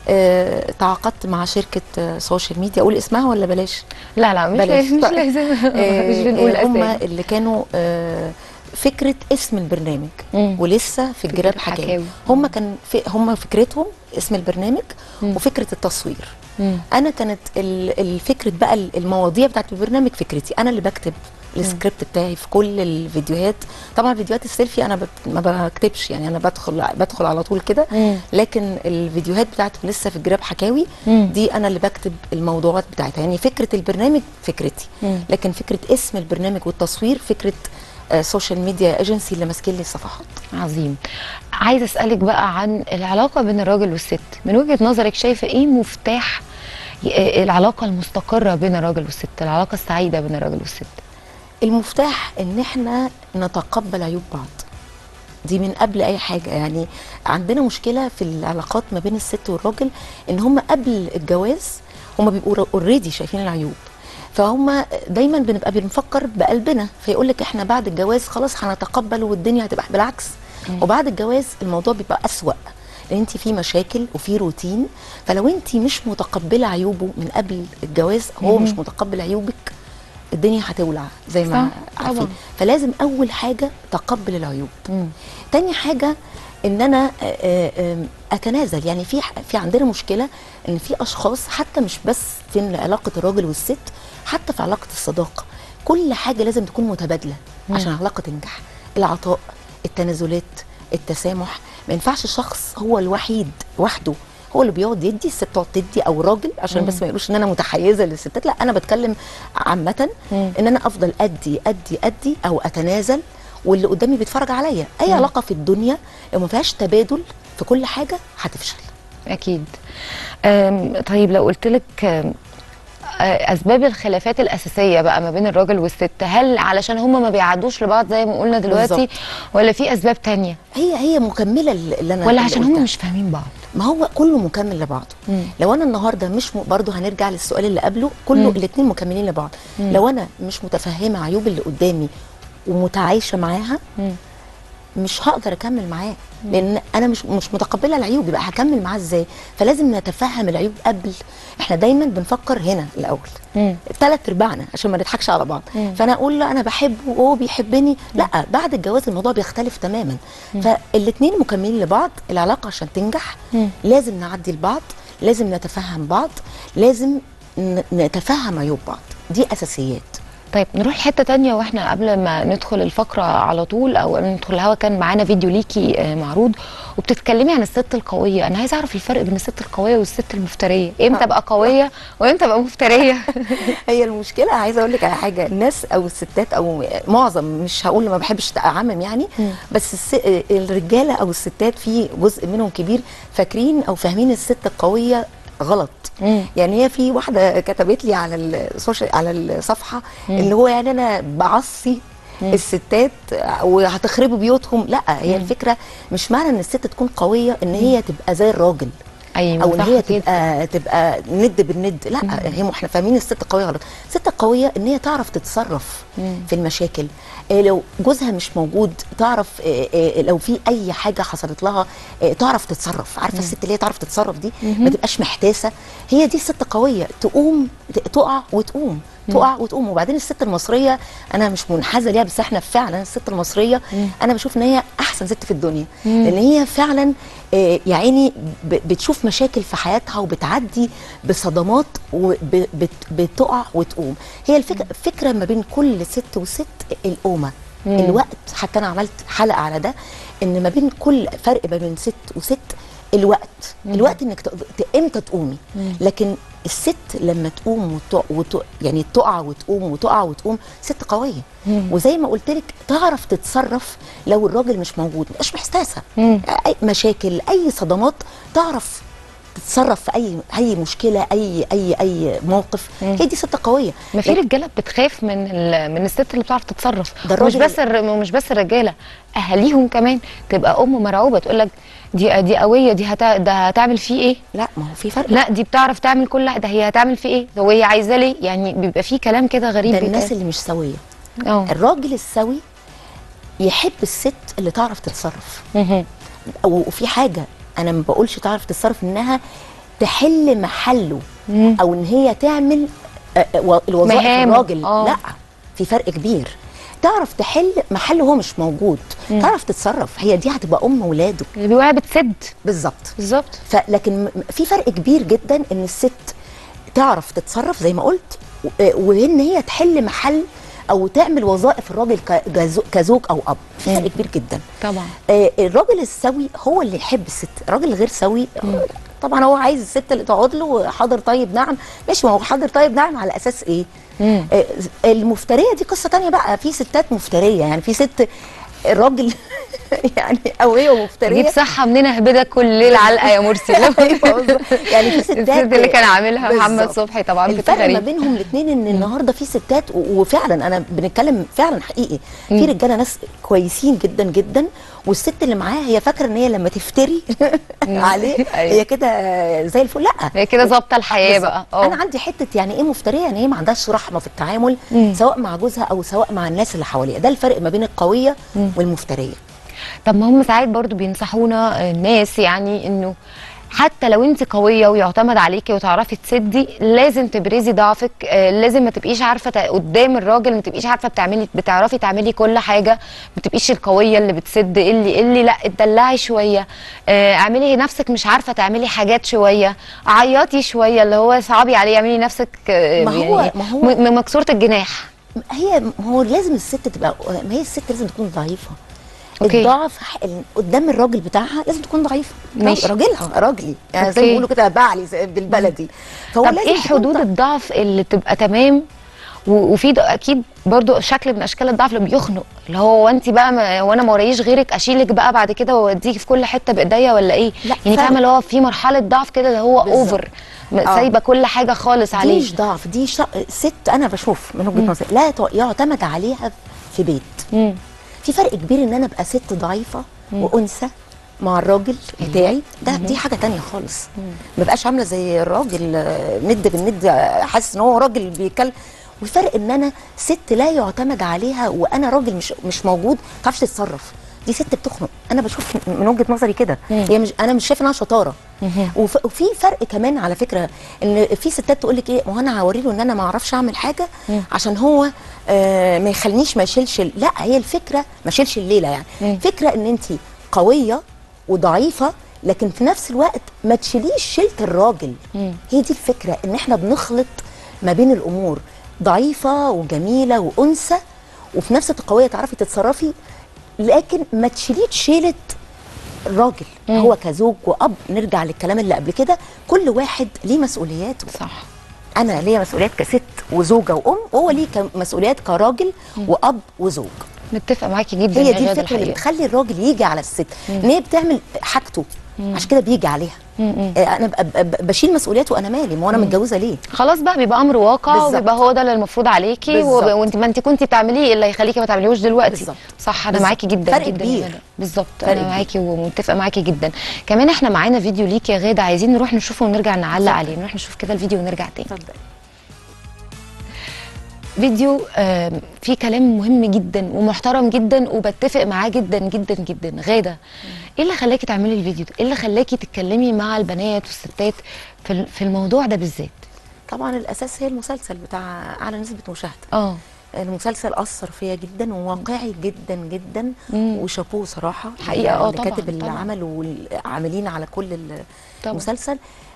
آه تعاقدت مع شركه آه سوشيال ميديا اقول اسمها ولا بلاش لا لا مش بلاش. لازم مش طيب. لازم آه، مش بنقول آه، هم اسامي اللي كانوا آه، فكره اسم البرنامج مم. ولسه في الجراب حكاوي. حكاوي هم كان في هم فكرتهم اسم البرنامج وفكره التصوير مم. انا كانت ال- الفكره بقى ال- المواضيع بتاعت البرنامج فكرتي انا اللي بكتب السكريبت بتاعي في كل الفيديوهات طبعا فيديوهات السيلفي انا بت... ما بكتبش يعني انا بدخل بدخل على طول كده مم. لكن الفيديوهات بتاعت لسه في الجراب حكاوي مم. دي انا اللي بكتب الموضوعات بتاعتها يعني فكره البرنامج فكرتي مم. لكن فكره اسم البرنامج والتصوير فكره سوشيال ميديا ايجنسي اللي ماسكين لي الصفحات عظيم عايزه اسالك بقى عن العلاقه بين الراجل والست من وجهه نظرك شايفه ايه مفتاح ي- العلاقه المستقره بين الراجل والست العلاقه السعيده بين الراجل والست المفتاح ان احنا نتقبل عيوب بعض دي من قبل اي حاجه يعني عندنا مشكله في العلاقات ما بين الست والراجل ان هم قبل الجواز هم بيبقوا اوريدي شايفين العيوب فهم دايما بنبقى بنفكر بقلبنا فيقول لك احنا بعد الجواز خلاص هنتقبل والدنيا هتبقى بالعكس وبعد الجواز الموضوع بيبقى اسوأ لان انت في مشاكل وفي روتين فلو انت مش متقبله عيوبه من قبل الجواز هو مش متقبل عيوبك الدنيا هتولع زي ما صح، عارفين طبعا. فلازم اول حاجه تقبل العيوب مم. تاني حاجه ان انا آه، آه، آم، اتنازل يعني في في عندنا مشكله ان في اشخاص حتى مش بس في علاقه الراجل والست حتى في علاقه الصداقه كل حاجه لازم تكون متبادله عشان العلاقه تنجح العطاء التنازلات التسامح ما ينفعش شخص هو الوحيد وحده هو اللي بيقعد يدي الست تقعد تدي او الراجل عشان بس ما يقولوش ان انا متحيزه للستات لا انا بتكلم عامه ان انا افضل ادي ادي ادي او اتنازل واللي قدامي بيتفرج عليا اي علاقه في الدنيا لو ما فيهاش تبادل في كل حاجه هتفشل اكيد أم، طيب لو قلت لك أم، آه، اسباب الخلافات الاساسيه بقى ما بين الراجل والست هل علشان هما ما بيعدوش لبعض زي ما قلنا دلوقتي بالظبط. ولا في اسباب تانية هي هي مكمله اللي انا ولا اللي عشان هما قلتها. مش فاهمين بعض ما هو كله مكمل لبعضه مم. لو انا النهارده مش م... برضه هنرجع للسؤال اللي قبله كله مم. الاثنين مكملين لبعض لو انا مش متفهمه عيوب اللي قدامي ومتعايشه معاها مم. مش هقدر اكمل معاه لان انا مش مش متقبله العيوب يبقى هكمل معاه ازاي فلازم نتفهم العيوب قبل احنا دايما بنفكر هنا الاول مم. ثلاث ارباعنا عشان ما نضحكش على بعض مم. فانا اقول لا انا بحبه وهو بيحبني لا بعد الجواز الموضوع بيختلف تماما فالاثنين مكملين لبعض العلاقه عشان تنجح مم. لازم نعدي لبعض لازم نتفهم بعض لازم ن- نتفهم عيوب بعض دي اساسيات طيب نروح لحته تانية واحنا قبل ما ندخل الفقره على طول او قبل ما ندخل الهوا كان معانا فيديو ليكي آه، معروض وبتتكلمي عن الست القويه انا عايزه اعرف الفرق بين الست القويه والست المفتريه امتى ابقى قويه وامتى ابقى مفتريه هي المشكله عايزه اقول لك على حاجه الناس او الستات او معظم مش هقول ما بحبش اعمم يعني مم. بس الس... الرجاله او الستات في جزء منهم كبير فاكرين او فاهمين الست القويه غلط مم. يعني هي في واحده كتبت لي على السوشيال على الصفحه اللي هو يعني انا بعصي الستات وهتخربوا بيوتهم لا هي الفكره مش معنى ان الست تكون قويه ان هي تبقى زي الراجل ايوه او ان صح هي كده. تبقى تبقى ند بالند لا هي احنا فاهمين الست القويه غلط الست القويه ان هي تعرف تتصرف مم. في المشاكل إيه لو جوزها مش موجود تعرف إيه إيه لو في اي حاجه حصلت لها إيه تعرف تتصرف عارفه الست اللي هي تعرف تتصرف دي ما تبقاش محتاسه هي دي الست قويه تقوم ت- تقع وتقوم تقع وتقوم وبعدين الست المصريه انا مش منحازه ليها بس احنا فعلا الست المصريه انا بشوف ان هي احسن ست في الدنيا لان هي فعلا آه، يا عيني ب- بتشوف مشاكل في حياتها وبتعدي بصدمات وبتقع وتقوم هي الفكره فكره ما بين كل ست وست القومه الوقت حتى انا عملت حلقه على ده ان ما بين كل فرق ما بين ست وست الوقت الوقت انك تقد- ت- امتى تقومي لكن الست لما تقوم وتقع وت... يعني تقع وتقوم وتقع وتقوم ست قويه وزي ما قلت لك تعرف تتصرف لو الراجل مش موجود مش محتاسه مم. اي مشاكل اي صدمات تعرف تتصرف في اي اي مشكله اي اي اي موقف هي دي ست قويه ما في رجاله بتخاف من ال- من الست اللي بتعرف تتصرف ده ومش الراجل- بس الر... مش بس الرجاله اهاليهم كمان تبقى ام مرعوبه تقول لك دي دي قويه دي هت... ده هتعمل فيه ايه لا ما هو في فرق لا دي بتعرف تعمل كل حاجه ده هي هتعمل فيه ايه هو هي عايزاه ليه يعني بيبقى في كلام كده غريب ده الناس بيتقال. اللي مش سويه اه الراجل السوي يحب الست اللي تعرف تتصرف مهم. او في حاجه انا ما بقولش تعرف تتصرف انها تحل محله مم. او ان هي تعمل آه، آه، و- الوظائف مهام. الراجل آه. لا في فرق كبير تعرف تحل محله هو مش موجود تعرف تتصرف هي دي هتبقى ام ولاده اللي بيبقى بتسد بالظبط بالظبط فلكن م- في فرق كبير جدا ان الست تعرف تتصرف زي ما قلت و- آه، وان هي تحل محل او تعمل وظائف الراجل كجزو- كزوج او اب في فرق كبير جدا طبعا آه، الراجل السوي هو اللي يحب الست الراجل الغير سوي آه، طبعا هو عايز الست اللي تقعد له حاضر طيب نعم ماشي ما هو حاضر طيب نعم على اساس ايه مم. آه، المفتريه دي قصه تانية بقى في ستات مفتريه يعني في ست الراجل يعني او هي تجيب مفتريه صحه منين اهبدك كل ليل علقه يا مرسي أيوة بالظبط. يعني في ستات الست اللي كان عاملها محمد بالظبط. صبحي طبعا كانت الفرق ما غريب بينهم الاثنين ان النهارده في ستات و- وفعلا انا بنتكلم فعلا حقيقي في رجاله ناس كويسين جدا جدا والست اللي معاها هي فاكره ان هي لما تفتري عليه أيوة. هي كده زي الفل لا هي كده ظابطه الحياه بالظبط. بقى اه انا عندي حته يعني ايه مفتريه يعني هي ما عندهاش رحمه في التعامل مم. سواء مع جوزها او سواء مع الناس اللي حواليها ده الفرق ما بين القويه والمفتريه طب ما هم ساعات برضو بينصحونا آه، الناس يعني انه حتى لو انت قويه ويعتمد عليكي وتعرفي تسدي لازم تبرزي ضعفك آه، لازم ما تبقيش عارفه تا- قدام الراجل ما تبقيش عارفه بتعملي بتعرفي تعملي كل حاجه ما تبقيش القويه اللي بتسد اللي اللي لا اتدلعي شويه آه، اعملي نفسك مش عارفه تعملي حاجات شويه عيطي شويه اللي هو صعبي عليه اعملي نفسك آه، ما هو- يعني ما هو- م- م- مكسوره الجناح هي ما هو لازم الست تبقى ما هي الست لازم تكون ضعيفه أوكي. الضعف ح- ال- قدام الراجل بتاعها لازم تكون ضعيفه ماشي. راجلها راجلي يعني زي أوكي. ما بيقولوا كده بعلي زي- بالبلدي فهو طب لازم ايه تكون حدود ضعف. الضعف اللي تبقى تمام و- وفي ده اكيد برضو شكل من اشكال الضعف اللي بيخنق اللي هو انت بقى ما وانا ما ورايش غيرك اشيلك بقى بعد كده واوديكي في كل حته بايديا ولا ايه لا، يعني فرق. فاهمه اللي هو في مرحله ضعف كده اللي هو بالظبط. اوفر آه. سايبه كل حاجه خالص دي عليه مش ضعف دي ش... ست انا بشوف من وجهه نظري لا يت- يعتمد عليها في بيت مم. في فرق كبير ان انا ابقى ست ضعيفه وانثى مع الراجل بتاعي ده دي حاجه تانية خالص ما بقاش عامله زي الراجل آه، ند بالند آه، حاسس ان هو راجل بيتكلم والفرق ان انا ست لا يعتمد عليها وانا راجل مش مش موجود ما تعرفش تتصرف دي ست بتخنق انا بشوف من وجهه نظري كده هي مش انا مش شايفه انها شطاره وف- وفي فرق كمان على فكره ان في ستات تقول لك ايه ما هو انا هوري له ان انا ما اعرفش اعمل حاجه عشان هو آه ما يخلينيش ما يشيلش ال- لا هي الفكره ما يشيلش الليله يعني فكره ان انت قويه وضعيفه لكن في نفس الوقت ما تشيليش شيله الراجل هي دي الفكره ان احنا بنخلط ما بين الامور ضعيفه وجميله وانثى وفي نفس القويه تعرفي تتصرفي لكن ما تشيليش شيله الراجل هو كزوج واب نرجع للكلام اللي قبل كده كل واحد ليه مسؤولياته صح انا ليا مسؤوليات كست وزوجه وام وهو ليه كم- مسؤوليات كراجل واب وزوج متفقه معاكي جدا هي يا دي غادة الفكره اللي الحقيقة. بتخلي الراجل يجي على الست ان هي بتعمل حاجته عشان كده بيجي عليها آه، انا ب- ب- ب- بشيل مسؤوليته انا مالي ما هو انا متجوزه ليه خلاص بقى بيبقى امر واقع بالظبط. وبيبقى هو ده اللي المفروض عليكي بالظبط. وب- وانت ما انت كنتي بتعمليه اللي هيخليكي ما تعمليهوش دلوقتي بالظبط. صح انا بالظبط. معاكي جدا فرق جدا يا كبير. غادة. بالظبط فرق انا كبير. معاكي ومتفقه معاكي جدا كمان احنا معانا فيديو ليكي يا غاده عايزين نروح نشوفه ونرجع نعلق عليه نروح نشوف كده الفيديو ونرجع تاني اتفضل فيديو آم، فيه كلام مهم جدا ومحترم جدا وبتفق معاه جدا جدا جدا غاده ايه اللي خلاكي تعملي الفيديو ده ايه اللي خلاكي تتكلمي مع البنات والستات في ال- في الموضوع ده بالذات طبعا الاساس هي المسلسل بتاع اعلى نسبه مشاهده اه المسلسل اثر فيا جدا وواقعي جدا جدا مم. وشابوه صراحه حقيقة، آه، اللي طبعاً، كاتب طبعاً. العمل والعاملين على كل ال- طبعاً. المسلسل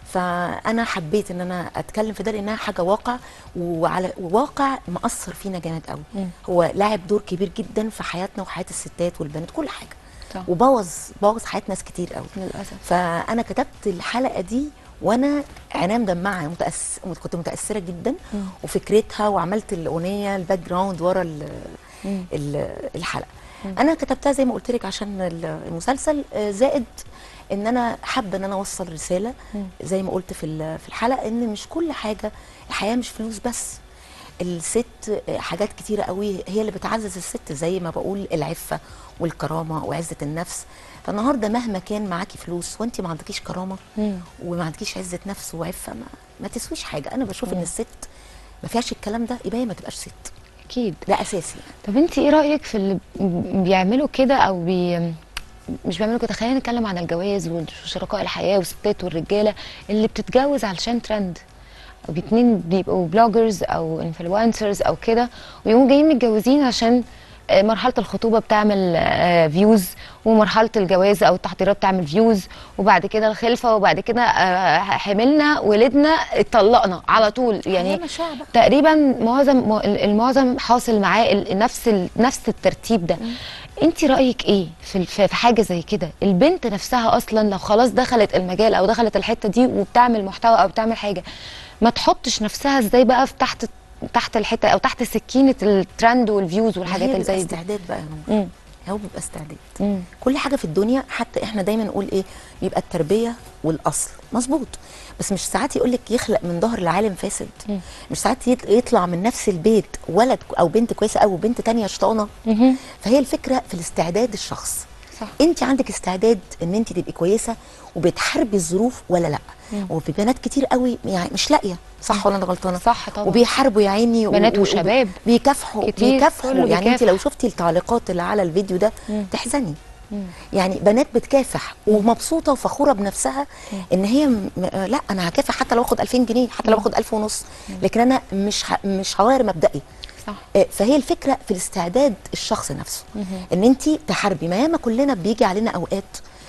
فانا حبيت ان انا اتكلم في ده لانها حاجه واقع وعلى واقع مأثر فينا جامد قوي مم. هو لاعب دور كبير جدا في حياتنا وحياه الستات والبنات كل حاجه صح. وبوظ بوظ حياه ناس كتير قوي للاسف فانا كتبت الحلقه دي وانا عينيا مدمعه متأس... كنت متاثره جدا وفكرتها وعملت الاغنيه الباك جراوند ورا ال... ال... الحلقه انا كتبتها زي ما قلت لك عشان ال- المسلسل آه، زائد ان انا حابه ان انا اوصل رساله زي ما قلت في ال- في الحلقه ان مش كل حاجه الحياه مش فلوس بس الست آه، حاجات كتيرة قوي هي اللي بتعزز الست زي ما بقول العفة والكرامة وعزة النفس فالنهاردة مهما كان معاكي فلوس وانت ما عندكيش كرامة مم. وما عندكيش عزة نفس وعفة ما, ما تسويش حاجة أنا بشوف إن الست ما فيهاش الكلام ده يبقى هي ما تبقاش ست اكيد ده أساسي طب انت ايه رايك في اللي بيعملوا كده او بي مش بيعملوا كده خلينا نتكلم عن الجواز وشركاء الحياه والستات والرجاله اللي بتتجوز علشان ترند او اتنين بيبقوا بلوجرز او انفلونسرز او كده ويقوموا جايين متجوزين عشان آه، مرحله الخطوبه بتعمل فيوز ومرحله الجواز او التحضيرات بتعمل فيوز وبعد كده الخلفه وبعد كده آه، حملنا ولدنا اتطلقنا على طول يعني هي مشاعر بقى. تقريبا معظم المعظم حاصل معاه ال- نفس ال- نفس الترتيب ده انت رايك ايه في ال- في في حاجه زي كده البنت نفسها اصلا لو خلاص دخلت المجال او دخلت الحته دي وبتعمل محتوى او بتعمل حاجه ما تحطش نفسها ازاي بقى في تحت تحت الحته او تحت سكينه الترند والفيوز والحاجات هي اللي بيبقى زي دي استعداد بقى يا نور مم. هو بيبقى استعداد مم. كل حاجه في الدنيا حتى احنا دايما نقول ايه بيبقى التربيه والاصل مظبوط بس مش ساعات يقول لك يخلق من ظهر العالم فاسد مم. مش ساعات يط- يطلع من نفس البيت ولد او بنت كويسه او بنت تانية شطانه مهم. فهي الفكره في الاستعداد الشخص صح انت عندك استعداد ان انت تبقي كويسه وبتحاربي الظروف ولا لا وفي بنات كتير قوي يعني مش لاقيه صح ولا انا غلطانه صح طبعا وبيحاربوا يا عيني و- بنات و- وشباب. بيكافحوا كتير، بيكافحوا كله يعني انت بيكافح. لو شفتي التعليقات اللي على الفيديو ده مم. تحزني مم. يعني بنات بتكافح ومبسوطه وفخوره بنفسها ان هي م... آه، لا انا هكافح حتى لو اخد 2000 جنيه حتى لو اخد 1000 ونص لكن انا مش ه... مش هغير مبدئي صح آه، فهي الفكره في الاستعداد الشخص نفسه ان انت تحاربي ما ياما كلنا بيجي علينا اوقات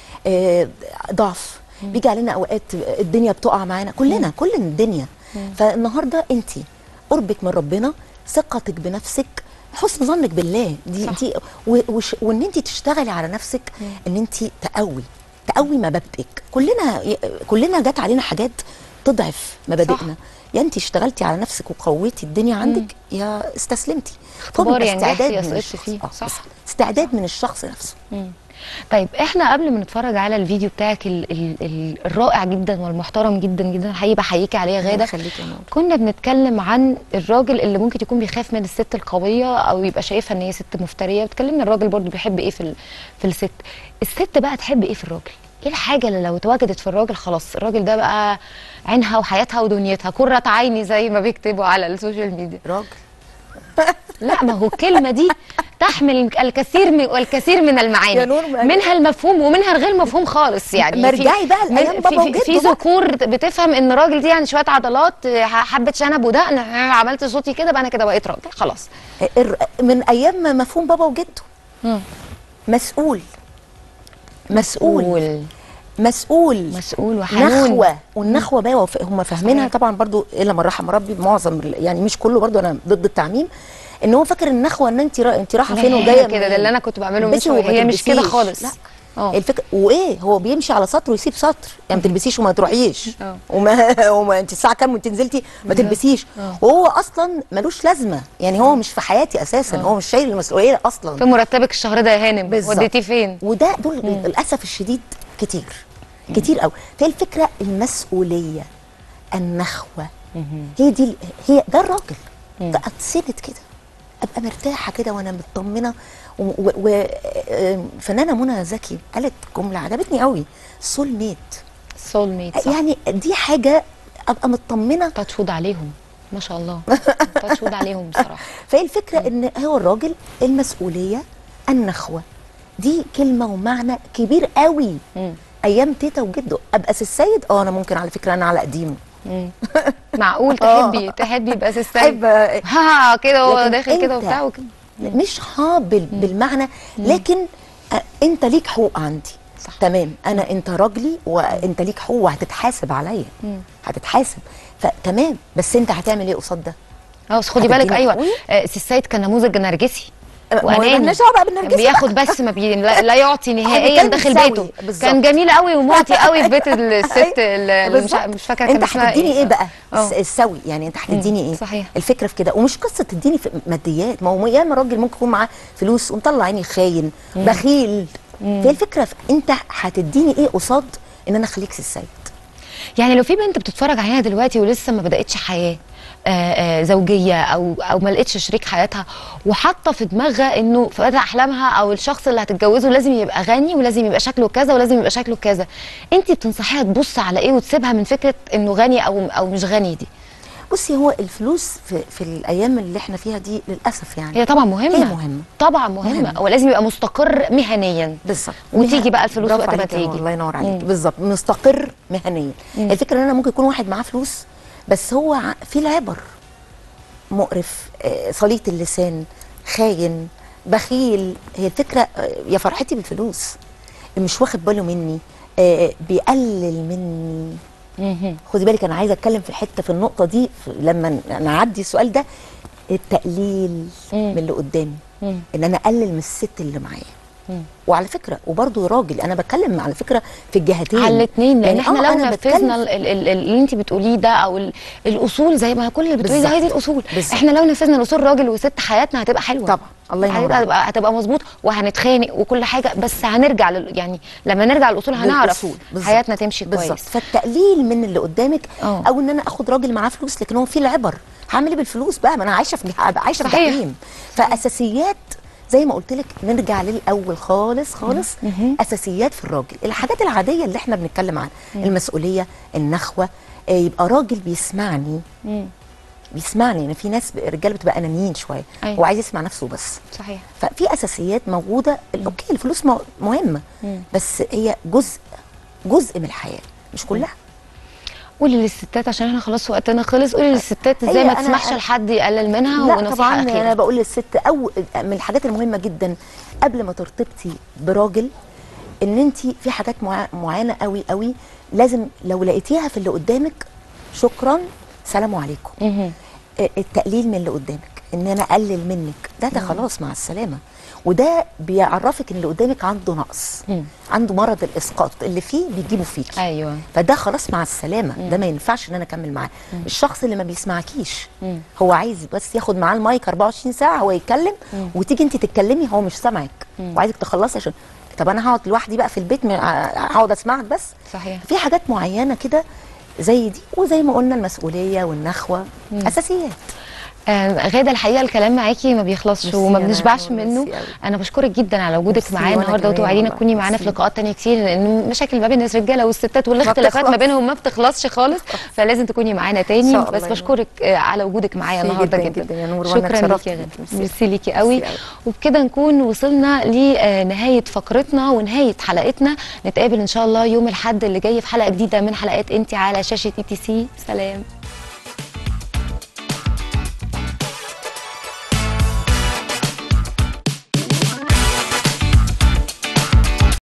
آه، ضعف بيجي علينا اوقات الدنيا بتقع معانا كلنا كل الدنيا فالنهارده انت قربك من ربنا ثقتك بنفسك حسن ظنك بالله دي صح. دي و- وش وان انت تشتغلي على نفسك ان انت تقوي تقوي مبادئك كلنا كلنا جت علينا حاجات تضعف مبادئنا يا انت اشتغلتي على نفسك وقويتي الدنيا عندك يا استسلمتي اختبار فبيبقى يعني نجحتي يا من سقطتي الشخص. فيه. آه، صح. بس استعداد من الشخص نفسه طيب احنا قبل ما نتفرج على الفيديو بتاعك ال ال ال الرائع جدا والمحترم جدا جدا حقيقي بحييكي عليه يا الله غاده يخليكي يا ماما. كنا بنتكلم عن الراجل اللي ممكن يكون بيخاف من الست القويه او يبقى شايفها ان هي ست مفتريه بتكلمنا الراجل برضو بيحب ايه في ال- في الست الست بقى تحب ايه في الراجل ايه الحاجه اللي لو اتوجدت في الراجل خلاص الراجل ده بقى عينها وحياتها ودنيتها كرة عيني زي ما بيكتبوا على السوشيال ميديا راجل لا ما هو الكلمه دي تحمل الكثير من والكثير من المعاني يا نور، ما- منها المفهوم ومنها الغير مفهوم خالص يعني ما في- ارجعي بقى من- لأيام في- بابا في- وجده في بقى. ذكور بتفهم ان الراجل دي يعني شويه عضلات حبه شنب ودقن عملت صوتي كده بقى انا كده بقيت راجل خلاص الر- من ايام ما مفهوم بابا وجده مسؤول مسؤول مسؤول مسؤول وحنون نخوه والنخوه بقى وف- هم فاهمينها صحيح. طبعا برضو الا من رحم ربي معظم ال- يعني مش كله برضو انا ضد التعميم ان هو فاكر النخوه ان انت را... انت رايحه فين وجايه كده ده منين. اللي انا كنت بعمله من البسي شويه وما هي مش كده تلبسيش. خالص لا اه الفكره وايه هو بيمشي على سطر ويسيب سطر يعني ما تلبسيش وما تروحيش اه. وما, وما انت الساعه كام وانت نزلتي ما تلبسيش اه. وهو اصلا ملوش لازمه يعني هو مش في حياتي اساسا هو مش شايل المسؤوليه اصلا في مرتبك الشهر ده يا هانم بالظبط. وديتيه فين وده دول للاسف الشديد كتير كتير قوي فهي الفكره المسؤوليه النخوه هي دي ال- هي ده الراجل ده اتسند كده ابقى مرتاحه كده وانا مطمنه وفنانه منى زكي قالت جمله عجبتني قوي سول ميت سول ميت صح يعني دي حاجه ابقى مطمنه تاتش عليهم ما شاء الله تاتش عليهم بصراحه فهي الفكره ان هو الراجل المسؤوليه النخوه دي كلمه ومعنى كبير قوي مم. ايام تيتا وجده ابقى سي السيد اه انا ممكن على فكره انا على قديمه معقول اه. تحبي تحبي يبقى سيستم احب ها كده هو لكن داخل كده انت وبتاع وكده مش ها بال- بالمعنى لكن آه، انت ليك حقوق عندي صح. تمام انا انت راجلي وانت ليك حقوق وهتتحاسب عليا هتتحاسب فتمام بس انت هتعمل ايه قصاد ده اه بس خدي بالك هتديني ايوه حقوقي؟ آه، سي السيد كان نموذج نرجسي ما هو واناني مالناش دعوة بقى كان بالنرجسي بياخد بس ما بي... لا, لا يعطي نهائيا بنتكلم داخل سوي، بيته بالظبط. كان جميل قوي ومعطي قوي في بيت الست اللي مش, بالظبط. مش فاكره كان انت اسمها هتديني ايه بقى اه. الس- السوي يعني انت هتديني مم، ايه صحيح. الفكره في كده ومش قصه تديني في ماديات ما هو ياما راجل ممكن يكون معاه فلوس ومطلع عيني خاين بخيل فهي الفكره في انت هتديني ايه قصاد ان انا اخليك سي السيد يعني لو في بنت بتتفرج علينا دلوقتي ولسه ما بداتش حياه آه، آه، زوجيه او او ما لقتش شريك حياتها وحاطه في دماغها انه في فتى احلامها او الشخص اللي هتتجوزه لازم يبقى غني ولازم يبقى شكله كذا ولازم يبقى شكله كذا انت بتنصحيها تبص على ايه وتسيبها من فكره انه غني او او مش غني دي بصي هو الفلوس في, في الايام اللي احنا فيها دي للاسف يعني هي طبعا مهمه هي مهمة. طبعا مهمه مهمة. ولازم يبقى مستقر مهنيا بالظبط وتيجي بقى الفلوس برافو وقت ما عليك يا تيجي. نور، الله ينور عليك مم. بالظبط مستقر مهنيا الفكره ان انا ممكن يكون واحد معاه فلوس بس هو ع- في العبر مقرف آه، سليط اللسان خاين بخيل هي الفكره آه، يا فرحتي بالفلوس مش واخد باله مني آه، بيقلل مني مهم. خدي بالك انا عايزه اتكلم في الحته في النقطه دي في- لما نعدي السؤال ده التقليل مم. من اللي قدامي مم. ان انا اقلل من الست اللي معايا وعلى فكره وبرضه راجل انا بتكلم على فكره في الجهتين على الاثنين لان يعني احنا آه، لو أنا نفذنا بتكلم ال- ال- ال- اللي انت بتقوليه ده او ال- الاصول زي ما كل اللي بتقوليه ده هي دي بالظبط. الاصول بالظبط. احنا لو نفذنا الاصول راجل وست حياتنا هتبقى حلوه طبعا الله ينور هتبقى عليك. هتبقى, هتبقى مظبوط وهنتخانق وكل حاجه بس هنرجع لل يعني لما نرجع للاصول هنعرف للأصول. بالظبط. حياتنا تمشي بالظبط كويس فالتقليل من اللي قدامك آه. او ان انا اخد راجل معاه فلوس لكن هو فيه العبر هعمل ايه بالفلوس بقى ما انا عايشه في هبقى عايشه في صحيح. جحيم فاساسيات زي ما قلت لك نرجع للاول خالص خالص اساسيات في الراجل الحاجات العاديه اللي احنا بنتكلم عنها المسؤوليه النخوه آه، يبقى راجل بيسمعني مم. بيسمعني ان في ناس ب- رجاله بتبقى انانيين شويه أيوة. هو عايز يسمع نفسه بس صحيح ففي اساسيات موجوده اوكي الفلوس مو- مهمه بس هي جزء جزء من الحياه مش كلها قولي للستات عشان احنا خلاص وقتنا خلص قولي للستات ازاي هي ما أنا- تسمحش أنا- لحد يقلل منها لا ونصيحه طبعا اخيره انا بقول للست او من الحاجات المهمه جدا قبل ما ترتبطي براجل ان انت في حاجات مع- معينه قوي قوي لازم لو لقيتيها في اللي قدامك شكرا سلام عليكم مهم. آه، التقليل من اللي قدامك ان انا اقلل منك ده ده خلاص مع السلامه وده بيعرفك ان اللي قدامك عنده نقص مم. عنده مرض الاسقاط اللي فيه بيجيبه فيك ايوه فده خلاص مع السلامه ده ما ينفعش ان انا اكمل معاه الشخص اللي ما بيسمعكيش هو عايز بس ياخد معاه المايك 24 ساعه هو يتكلم وتيجي انت تتكلمي هو مش سامعك وعايزك تخلصي عشان طب انا هقعد لوحدي بقى في البيت م- هقعد اسمعك بس صحيح في حاجات معينه كده زي دي وزي ما قلنا المسؤوليه والنخوه اساسيات آه غاده الحقيقه الكلام معاكي ما بيخلصش ميرسي وما يا بنشبعش نعمة، منه ميرسي أوي. انا بشكرك جدا على وجودك ميرسي، معايا وأنا النهارده كمان وتوعدينا والله. تكوني معانا في ميرسي. لقاءات تانية كتير لان مشاكل ما بين الرجاله والستات والاختلافات ما بتخلص. بينهم ما بتخلصش خالص فلازم تكوني معانا إن تاني شاء الله بس يا بشكرك آه على وجودك معايا ميرسي النهارده جداً جدا, جداً يا نور، وأنا شكرا ليكي اتشرفت. يا غاده ميرسي. ميرسي ليكي قوي ميرسي أوي. وبكده نكون وصلنا لنهايه فقرتنا ونهايه حلقتنا نتقابل ان شاء الله يوم الاحد اللي جاي في حلقه جديده من حلقات انت على شاشه اي تي سي سلام